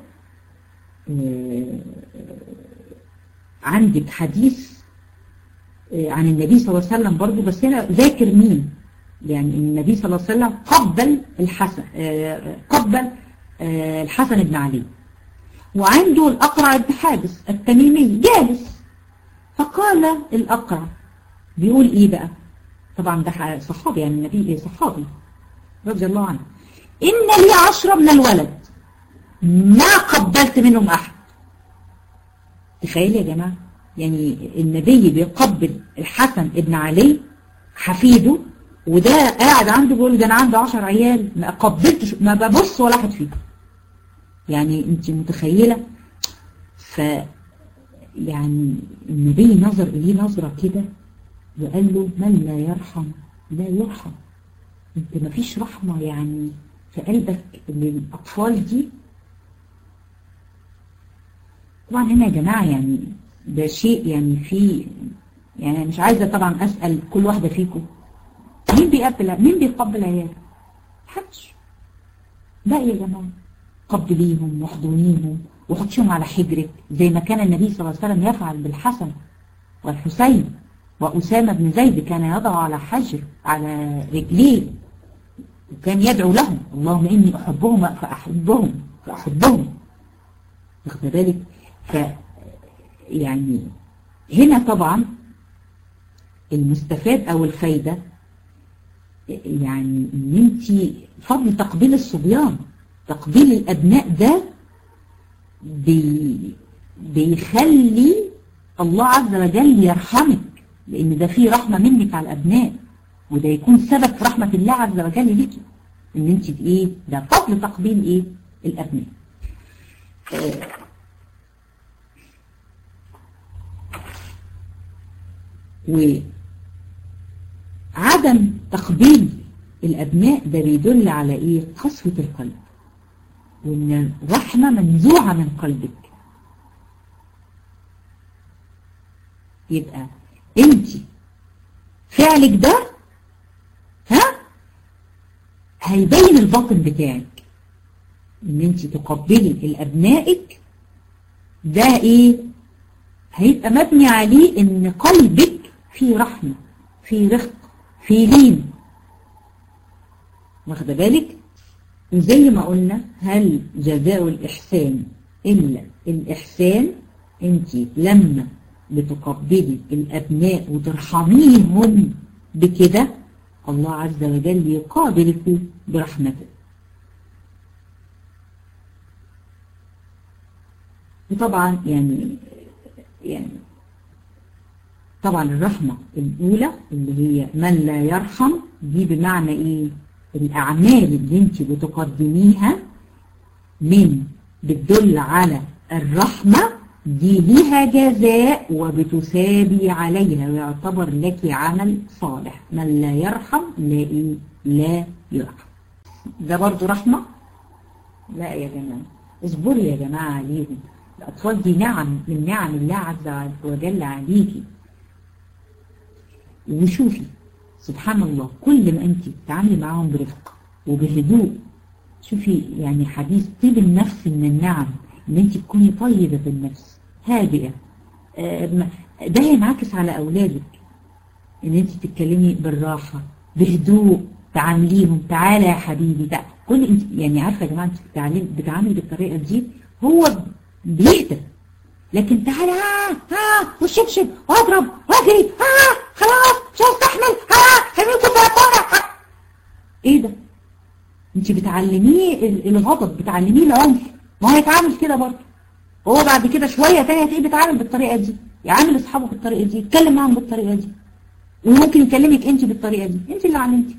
عندك حديث عن النبي صلى الله عليه وسلم برضو بس هنا ذاكر مين يعني النبي صلى الله عليه وسلم قبل الحسن قبل الحسن بن علي وعنده الأقرع بن حابس التميمي جالس فقال الأقرع بيقول ايه بقى طبعا ده صحابي يعني النبي صحابي رضي الله عنه إن لي عشرة من الولد ما قبلت منهم أحد تخيل يا جماعة يعني النبي بيقبل الحسن ابن علي حفيده وده قاعد عنده بيقول ده انا عندي 10 عيال ما قبلتش ما ببص ولا واحد فيهم يعني انت متخيله ف يعني النبي نظر اليه نظره كده وقال له من لا يرحم لا يرحم انت ما فيش رحمه يعني في قلبك للاطفال دي طبعا هنا يا جماعه يعني ده شيء يعني في يعني مش عايزه طبعا اسال كل واحده فيكم مين بيقبل مين بيقبل عياله محدش لا يا جماعه قبليهم واحضنيهم وحطيهم على حجرك زي ما كان النبي صلى الله عليه وسلم يفعل بالحسن والحسين وأسامة بن زيد كان يضع على حجر على رجليه وكان يدعو لهم اللهم إني أحبهم فأحبهم فأحبهم واخد بالك ف يعني هنا طبعا المستفاد أو الفايدة يعني ان انت فضل تقبيل الصبيان تقبيل الابناء ده بي بيخلي الله عز وجل يرحمك لان ده فيه رحمة منك على الابناء وده يكون سبب في رحمة الله عز وجل ليكي ان انت ايه ده فضل تقبيل ايه الابناء آه وعدم تقبيل الأبناء ده بيدل على إيه قسوة القلب وإن الرحمة منزوعة من قلبك يبقى أنت فعلك ده ها هيبين الباطن بتاعك ان انت تقبلي الابنائك ده ايه هيبقى مبني عليه ان قلبك فيه رحمة فيه رفق فيه لين واخد بالك زي ما قلنا هل جزاء الإحسان إلا الإحسان انت لما بتقبلي الأبناء وترحميهم بكده الله عز وجل يقابلك برحمته وطبعا يعني يعني طبعا الرحمة الأولى اللي هي من لا يرحم دي بمعنى إيه الأعمال اللي انت بتقدميها من بتدل على الرحمة دي ليها جزاء وبتسابي عليها ويعتبر لك عمل صالح من لا يرحم لا إيه لا يرحم ده برضو رحمة لا يا جماعة اصبروا يا جماعة عليهم الأطفال دي نعم من نعم الله عز وجل عليكي وشوفي سبحان الله كل ما انت تتعاملي معاهم برفق وبهدوء شوفي يعني حديث طيب النفس من النعم ان انت تكوني طيبة بالنفس هادئة ده ينعكس على اولادك ان انت تتكلمي بالراحة بهدوء تعامليهم تعالى يا حبيبي تعالى. كل انت يعني عارفة يا جماعة انت بتعاملي بتعاملي بالطريقة دي هو بيهدى لكن تعالى ها ها والشبشب واضرب واجري ها خلاص مش هستحمل ها خليكم في ايه ده انت بتعلميه الغضب بتعلميه العنف ما هو يتعامل كده برضه هو بعد كده شوية تانية هتلاقيه بيتعامل بالطريقة دي يعامل اصحابه بالطريقة دي يتكلم معاهم بالطريقة دي وممكن يكلمك انت بالطريقة دي انت اللي علمتي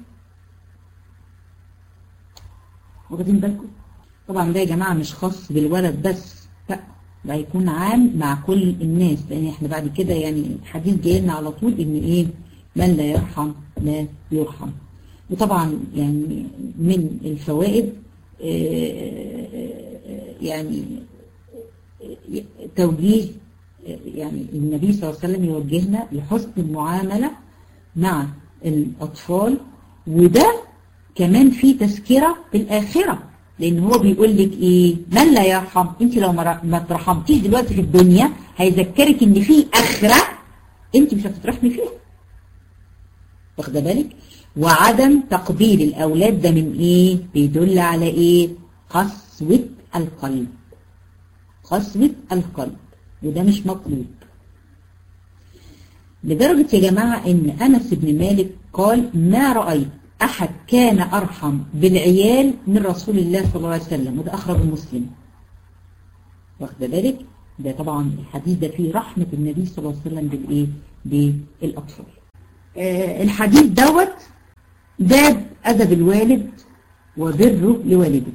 واخدين بالكم طبعا ده يا جماعة مش خاص بالولد بس لا ده هيكون عام مع كل الناس لان احنا بعد كده يعني حديث جاي لنا على طول ان ايه من لا يرحم لا يرحم وطبعا يعني من الفوائد يعني توجيه يعني النبي صلى الله عليه وسلم يوجهنا لحسن المعاملة مع الأطفال وده كمان في تذكرة بالآخرة لأن هو بيقول لك إيه من لا يرحم أنت لو ما ترحمتيش دلوقتي في الدنيا هيذكرك إن في آخرة أنت مش هتترحمي فيها واخده بالك وعدم تقبيل الأولاد ده من إيه بيدل على إيه قسوة القلب قسوة القلب وده مش مطلوب لدرجة يا جماعة إن أنس بن مالك قال ما رأيت أحد كان أرحم بالعيال من رسول الله صلى الله عليه وسلم وده أخرج مسلم واخد بالك ده طبعا الحديث ده فيه رحمة النبي صلى الله عليه وسلم بالإيه بالأطفال آه الحديث دوت باب أدب الوالد وبره لوالده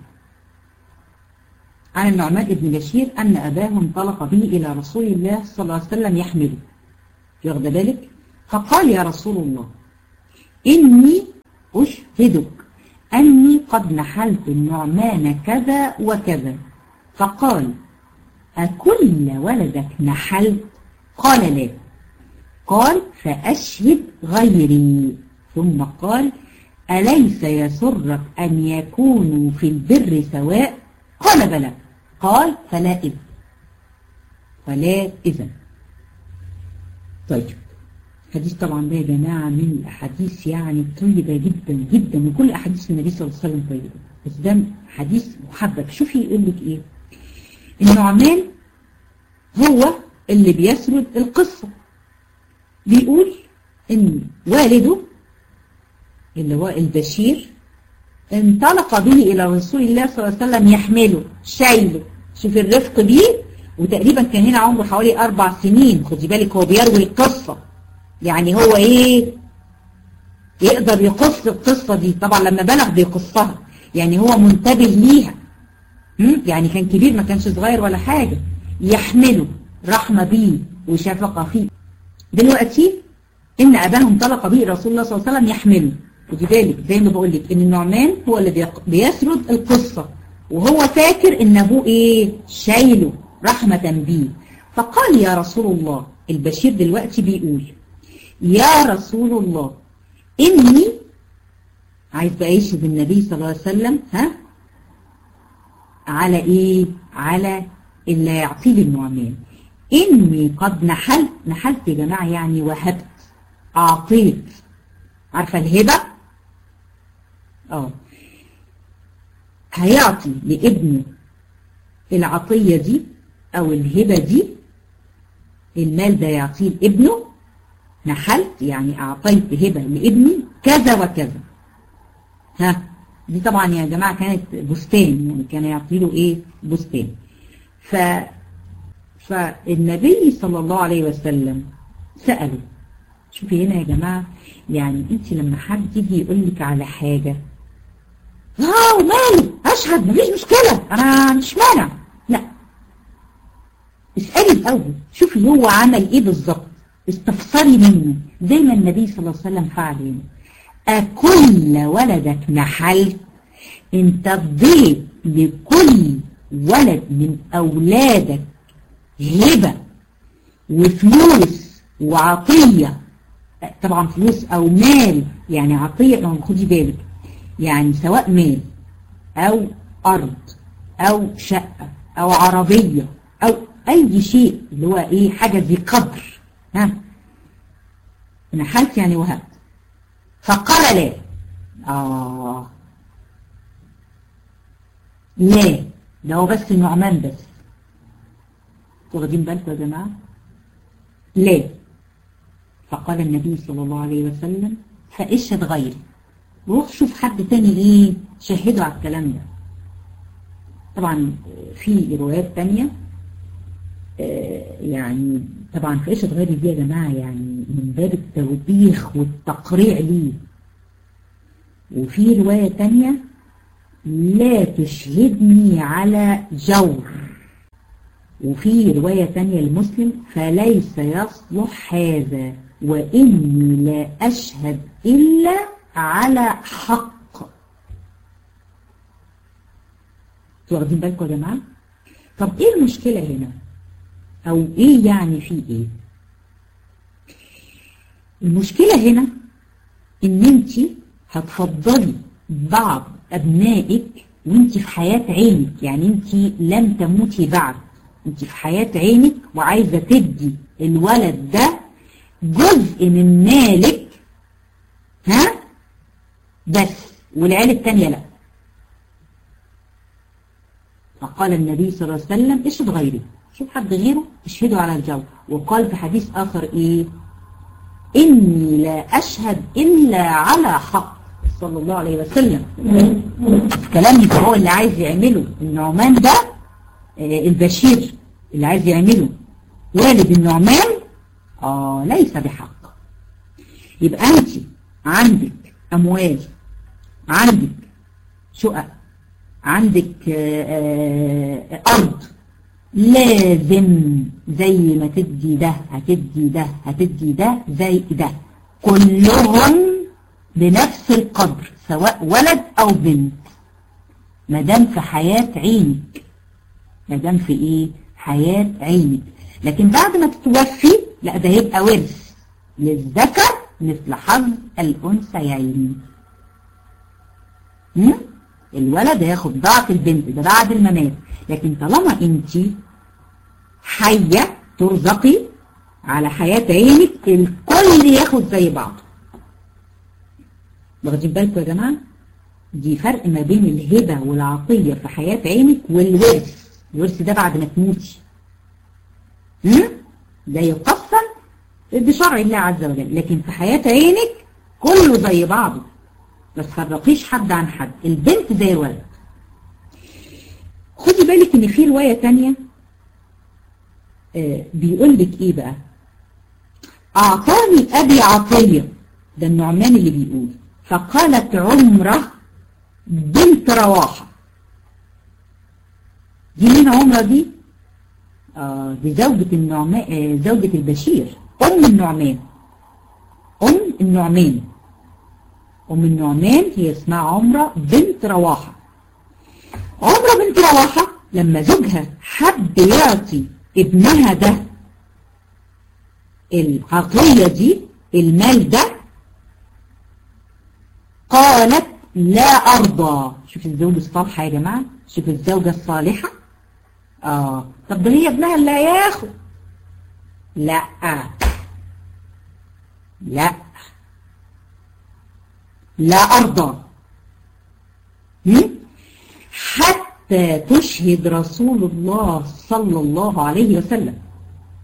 عن النعمان بن بشير أن أباه انطلق به إلى رسول الله صلى الله عليه وسلم يحمله واخد بالك فقال يا رسول الله إني أشهدك أني قد نحلت النعمان كذا وكذا فقال أكل ولدك نحلت قال لا قال فأشهد غيري ثم قال أليس يسرك أن يكونوا في البر سواء قال بلى قال فلا إذن فلا إذن طيب حديث طبعا ده يا جماعة من الأحاديث يعني طيبة جدا جدا وكل أحاديث النبي صلى الله عليه وسلم طيبة بس ده حديث محبب شوفي يقول لك إيه النعمان هو اللي بيسرد القصة بيقول إن والده اللي هو البشير انطلق به إلى رسول الله صلى الله عليه وسلم يحمله شايله شوف الرفق بيه وتقريبا كان هنا عمره حوالي أربع سنين خدي بالك هو بيروي القصة يعني هو إيه يقدر يقص القصة دي طبعا لما بلغ بيقصها يعني هو منتبه ليها يعني كان كبير ما كانش صغير ولا حاجة يحمله رحمة بيه وشفقة فيه دلوقتي إن أباه انطلق به رسول الله صلى الله عليه وسلم يحمله خدي بالك زي ما بقول لك ان النعمان هو اللي بيسرد القصة وهو فاكر ان ابوه ايه شايله رحمة بيه فقال يا رسول الله البشير دلوقتي بيقول يا رسول الله اني عايز بقى يشهد النبي صلى الله عليه وسلم ها على ايه على اللي يعطيه للنعمان اني قد نحلت نحلت يا جماعة يعني وهبت اعطيت عارفة الهبة اه هيعطي لابنه العطية دي او الهبة دي المال ده يعطيه لابنه نحلت يعني اعطيت هبة لابني كذا وكذا ها دي طبعا يا جماعة كانت بستان يعني كان يعطي له ايه بستان ف فالنبي صلى الله عليه وسلم سأله شوفي هنا يا جماعة يعني انت لما حد يجي يقول لك على حاجة اه ومالي اشهد مفيش مشكلة انا مش مانع لا اسألي الاول شوفي هو عمل ايه بالظبط استفسري منه زي ما النبي صلى الله عليه وسلم فعل هنا أكل ولدك نحلت انت اديت لكل ولد من أولادك هبة وفلوس وعطية طبعا فلوس أو مال يعني عطية ما خدي بالك يعني سواء مال أو أرض أو شقة أو عربية أو أي شيء اللي هو إيه حاجة ذي قدر ها نحلت يعني وهبت فقال لا آه لا ده هو بس النعمان بس واخدين بالكم يا جماعة لا فقال النبي صلى الله عليه وسلم فاشهد غيري روح شوف حد تاني ايه شهده على الكلام ده طبعا في روايات تانية يعني طبعا في اشهد غيري دي يا جماعة يعني من باب التوبيخ والتقريع ليه وفي رواية تانية لا تشهدني على جور وفي رواية تانية المسلم فليس يصلح هذا وإني لا أشهد إلا على حق واخدين بالكم يا جماعة طب ايه المشكلة هنا او ايه يعني في ايه المشكلة هنا ان انت هتفضلي بعض ابنائك وانت في حياة عينك يعني انت لم تموتي بعد انت في حياة عينك وعايزة تدي الولد ده جزء من مالك ها بس والعيال التانية لا فقال النبي صلى الله عليه وسلم اشهد غيري شوف حد غيره اشهدوا على الجو وقال في حديث آخر ايه إني لا أشهد إلا على حق صلى الله عليه وسلم الكلام يبقى هو اللي عايز يعمله النعمان ده البشير اللي عايز يعمله والد النعمان آه ليس بحق يبقى أنت عندك أموال عندك شقق عندك آآ آآ أرض لازم زي ما تدي ده هتدي ده هتدي ده زي ده كلهم بنفس القدر سواء ولد أو بنت ما دام في حياة عينك ما دام في إيه حياة عينك لكن بعد ما تتوفي لا ده هيبقى ورث للذكر مثل حظ الأنثيين الولد هياخد ضعف البنت ده بعد الممات لكن طالما انت حية ترزقي على حياة عينك الكل ياخد زي بعضه واخدين بالكم يا جماعة دي فرق ما بين الهبة والعطية في حياة عينك والورث الورث ده بعد ما تموتي ده يقسم بشرع الله عز وجل لكن في حياة عينك كله زي بعضه بس فرقيش حد عن حد البنت زي الولد خدي بالك ان في رواية تانية آه بيقول لك ايه بقى اعطاني ابي عطية ده النعمان اللي بيقول فقالت عمرة بنت رواحة دي مين عمرة دي آه دي زوجة النعمان آه زوجة البشير ام النعمان ام النعمان ام النعمان هي اسمها عمرة بنت رواحة عمرة بنت رواحة لما زوجها حب يعطي ابنها ده العطية دي المال ده قالت لا أرضى شوف الزوج الصالحة يا جماعة شوف الزوجة الصالحة آه طب ده هي ابنها اللي هياخد لا لا لا أرضى حتى تشهد رسول الله صلى الله عليه وسلم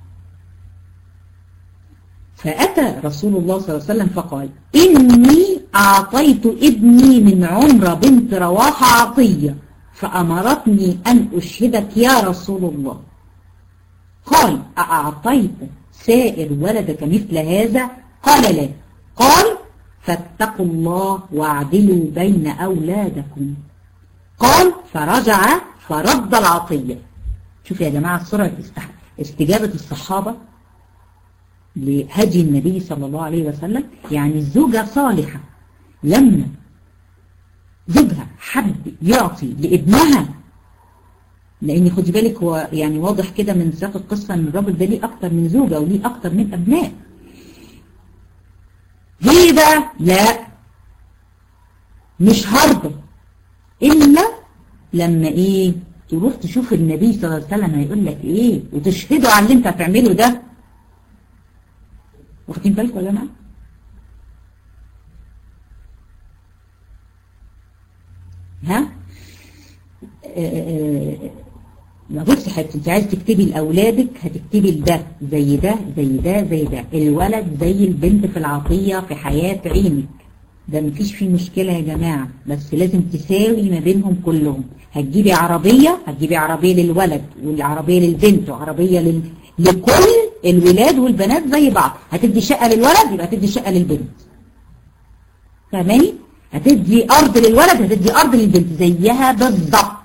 فأتى رسول الله صلى الله عليه وسلم فقال إني أعطيت ابني من عمرة بنت رواحة عطية فأمرتني أن أشهدك يا رسول الله قال أأعطيت سائر ولدك مثل هذا قال لا قال فاتقوا الله واعدلوا بين أولادكم قال فرجع فرد العطية شوف يا جماعة سرعة استجابة الصحابة لهدي النبي صلى الله عليه وسلم يعني الزوجة صالحة لما زوجها حب يعطي لابنها لان خدي بالك هو يعني واضح كده من سياق القصة ان الراجل ده ليه اكتر من زوجة وليه اكتر من ابناء هي بقى لا مش هرضى الا لما ايه تروح تشوف النبي صلى الله عليه وسلم هيقول لك ايه وتشهدوا على اللي انت هتعمله ده واخدين بالكم يا جماعه ها ما بصي حبيبتي انت عايز تكتبي لاولادك هتكتبي لده زي ده زي ده زي ده الولد زي البنت في العطيه في حياه عينك ده مفيش فيه مشكله يا جماعه بس لازم تساوي ما بينهم كلهم هتجيبي عربيه هتجيبي عربيه للولد والعربيه للبنت وعربيه لل... لكل الولاد والبنات زي بعض هتدي شقه للولد يبقى هتدي شقه للبنت فاهماني هتدي ارض للولد هتدي ارض للبنت زيها بالظبط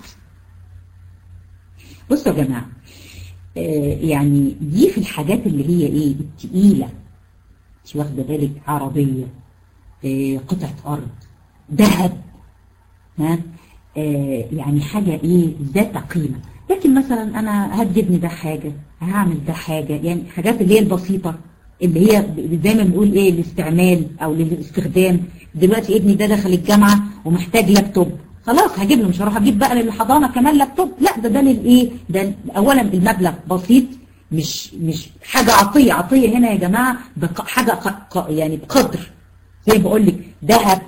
بصوا يا جماعه آه يعني دي في الحاجات اللي هي ايه التقيله مش واخده بالك عربيه آه قطعه ارض ذهب ها آه يعني حاجه ايه ذات قيمه لكن مثلا انا هدي ابني ده حاجه هعمل ده حاجه يعني حاجات اللي هي البسيطه اللي هي زي ما بنقول ايه الاستعمال او للاستخدام دلوقتي ابني ده دخل الجامعة ومحتاج لابتوب خلاص هجيب له مش هروح اجيب بقى للحضانة كمان لابتوب لا ده ده للايه ده اولا المبلغ بسيط مش مش حاجة عطية عطية هنا يا جماعة حاجة ق... يعني بقدر زي ما بقول لك ذهب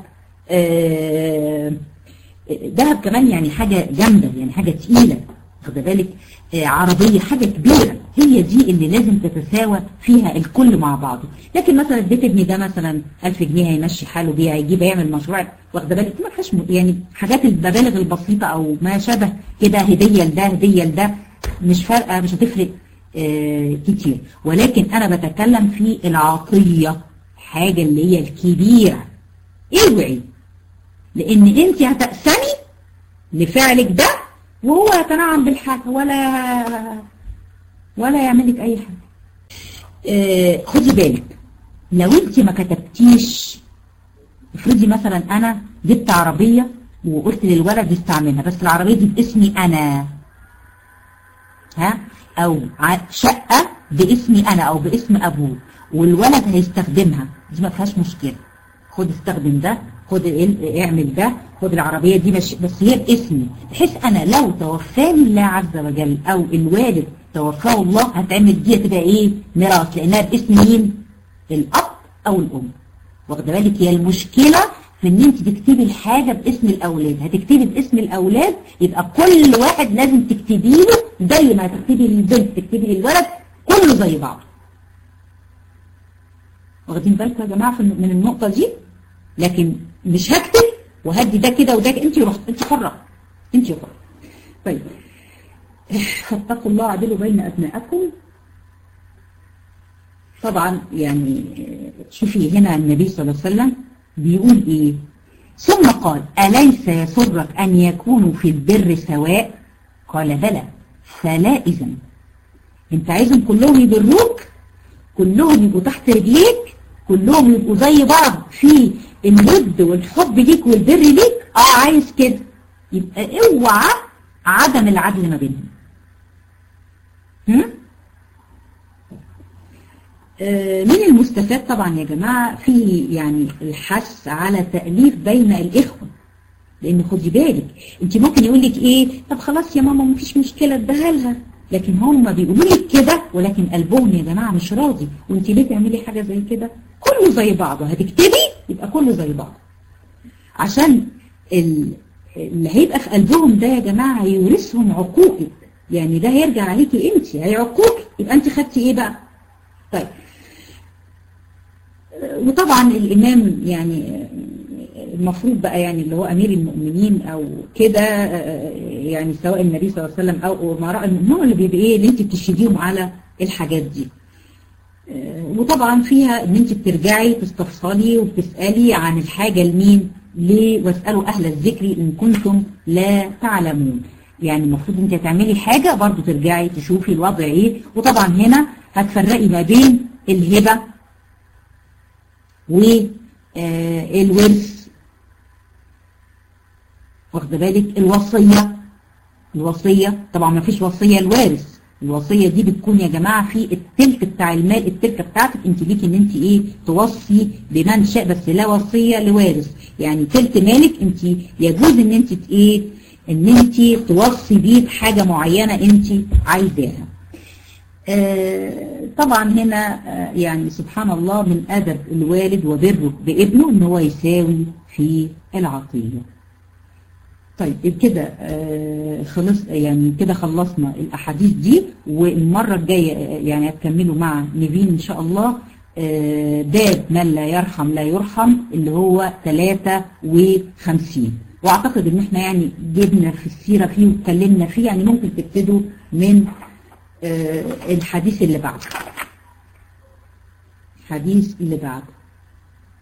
ذهب آه كمان يعني حاجة جامدة يعني حاجة تقيلة خد بالك آه عربية حاجة كبيرة هي دي اللي لازم تتساوى فيها الكل مع بعضه لكن مثلا اديت ابني ده مثلا 1000 جنيه هيمشي حاله بيها هيجيب يعمل مشروع واخده بالك ما فيهاش يعني حاجات المبالغ البسيطه او ما شابه كده هديه لده هديه لده مش فارقه مش هتفرق آه كتير ولكن انا بتكلم في العطيه حاجه اللي هي الكبيره اوعي لان انت هتقسمي لفعلك ده وهو يتنعم بالحاجه ولا ولا يعمل لك اي حاجه آه خدي بالك لو انت ما كتبتيش افرضي مثلا انا جبت عربيه وقلت للولد يستعملها بس العربيه دي باسمي انا ها او شقه باسمي انا او باسم ابوه والولد هيستخدمها دي ما فيهاش مشكله خد استخدم ده خد اعمل ده خد العربيه دي بس هي باسمي بحيث انا لو توفاني الله عز وجل او الوالد توفاه الله هتعمل دي تبقى ايه ميراث لانها باسم مين الاب او الام واخده بالك هي المشكله في ان انت تكتبي الحاجه باسم الاولاد هتكتبي باسم الاولاد يبقى كل واحد لازم تكتبي له زي ما هتكتبي للبنت تكتبي للولد كله زي بعض واخدين بالكم يا جماعه من النقطه دي لكن مش هكتب وهدي ده كده وده انت رحت انت حره انت حره طيب فاتقوا الله عدلوا بين أبنائكم طبعا يعني شوفي هنا النبي صلى الله عليه وسلم بيقول ايه ثم قال أليس يسرك أن يكونوا في البر سواء قال بلى فلا إذن انت عايزهم كلهم يبروك كلهم يبقوا تحت رجليك كلهم يبقوا زي بعض في الود والحب ليك والبر ليك اه عايز كده يبقى اوعى عدم العدل ما بينهم من المستفاد طبعا يا جماعة في يعني الحث على تأليف بين الإخوة لأن خدي بالك أنت ممكن يقول لك إيه طب خلاص يا ماما مفيش مشكلة اديها لها لكن هم بيقولوا لك كده ولكن قلبهم يا جماعة مش راضي وأنت ليه تعملي حاجة زي كده كله زي بعضه هتكتبي يبقى كله زي بعضه عشان اللي هيبقى في قلبهم ده يا جماعة هيورثهم عقوقك يعني ده هيرجع عليكي انت هيعقوك يبقى انت خدتي ايه بقى طيب وطبعا الامام يعني المفروض بقى يعني اللي هو امير المؤمنين او كده يعني سواء النبي صلى الله عليه وسلم او امراء المؤمنين هو اللي بيبقى ايه اللي انت بتشهديهم على الحاجات دي وطبعا فيها ان انت بترجعي تستفصلي وبتسالي عن الحاجه لمين ليه واسالوا اهل الذكر ان كنتم لا تعلمون يعني المفروض انت تعملي حاجه برضو ترجعي تشوفي الوضع ايه وطبعا هنا هتفرقي ما بين الهبه والورث واخده بالك الوصيه الوصيه طبعا ما فيش وصيه الوارث الوصيه دي بتكون يا جماعه في التلك بتاع المال التلك بتاعتك انت ليكي ان انت ايه توصي بمن شاء بس لا وصيه لوارث يعني تلك مالك انت يجوز ان انت ايه ان انت توصي بيه بحاجه معينه انت عايزاها آه طبعا هنا آه يعني سبحان الله من ادب الوالد وبره بابنه ان هو يساوي في العطيه طيب كده آه خلص يعني كده خلصنا الاحاديث دي والمره الجايه يعني هتكملوا مع نيفين ان شاء الله آه باب من لا يرحم لا يرحم اللي هو 53 واعتقد ان احنا يعني جبنا في السيره فيه واتكلمنا فيه يعني ممكن تبتدوا من آه الحديث اللي بعده الحديث اللي بعده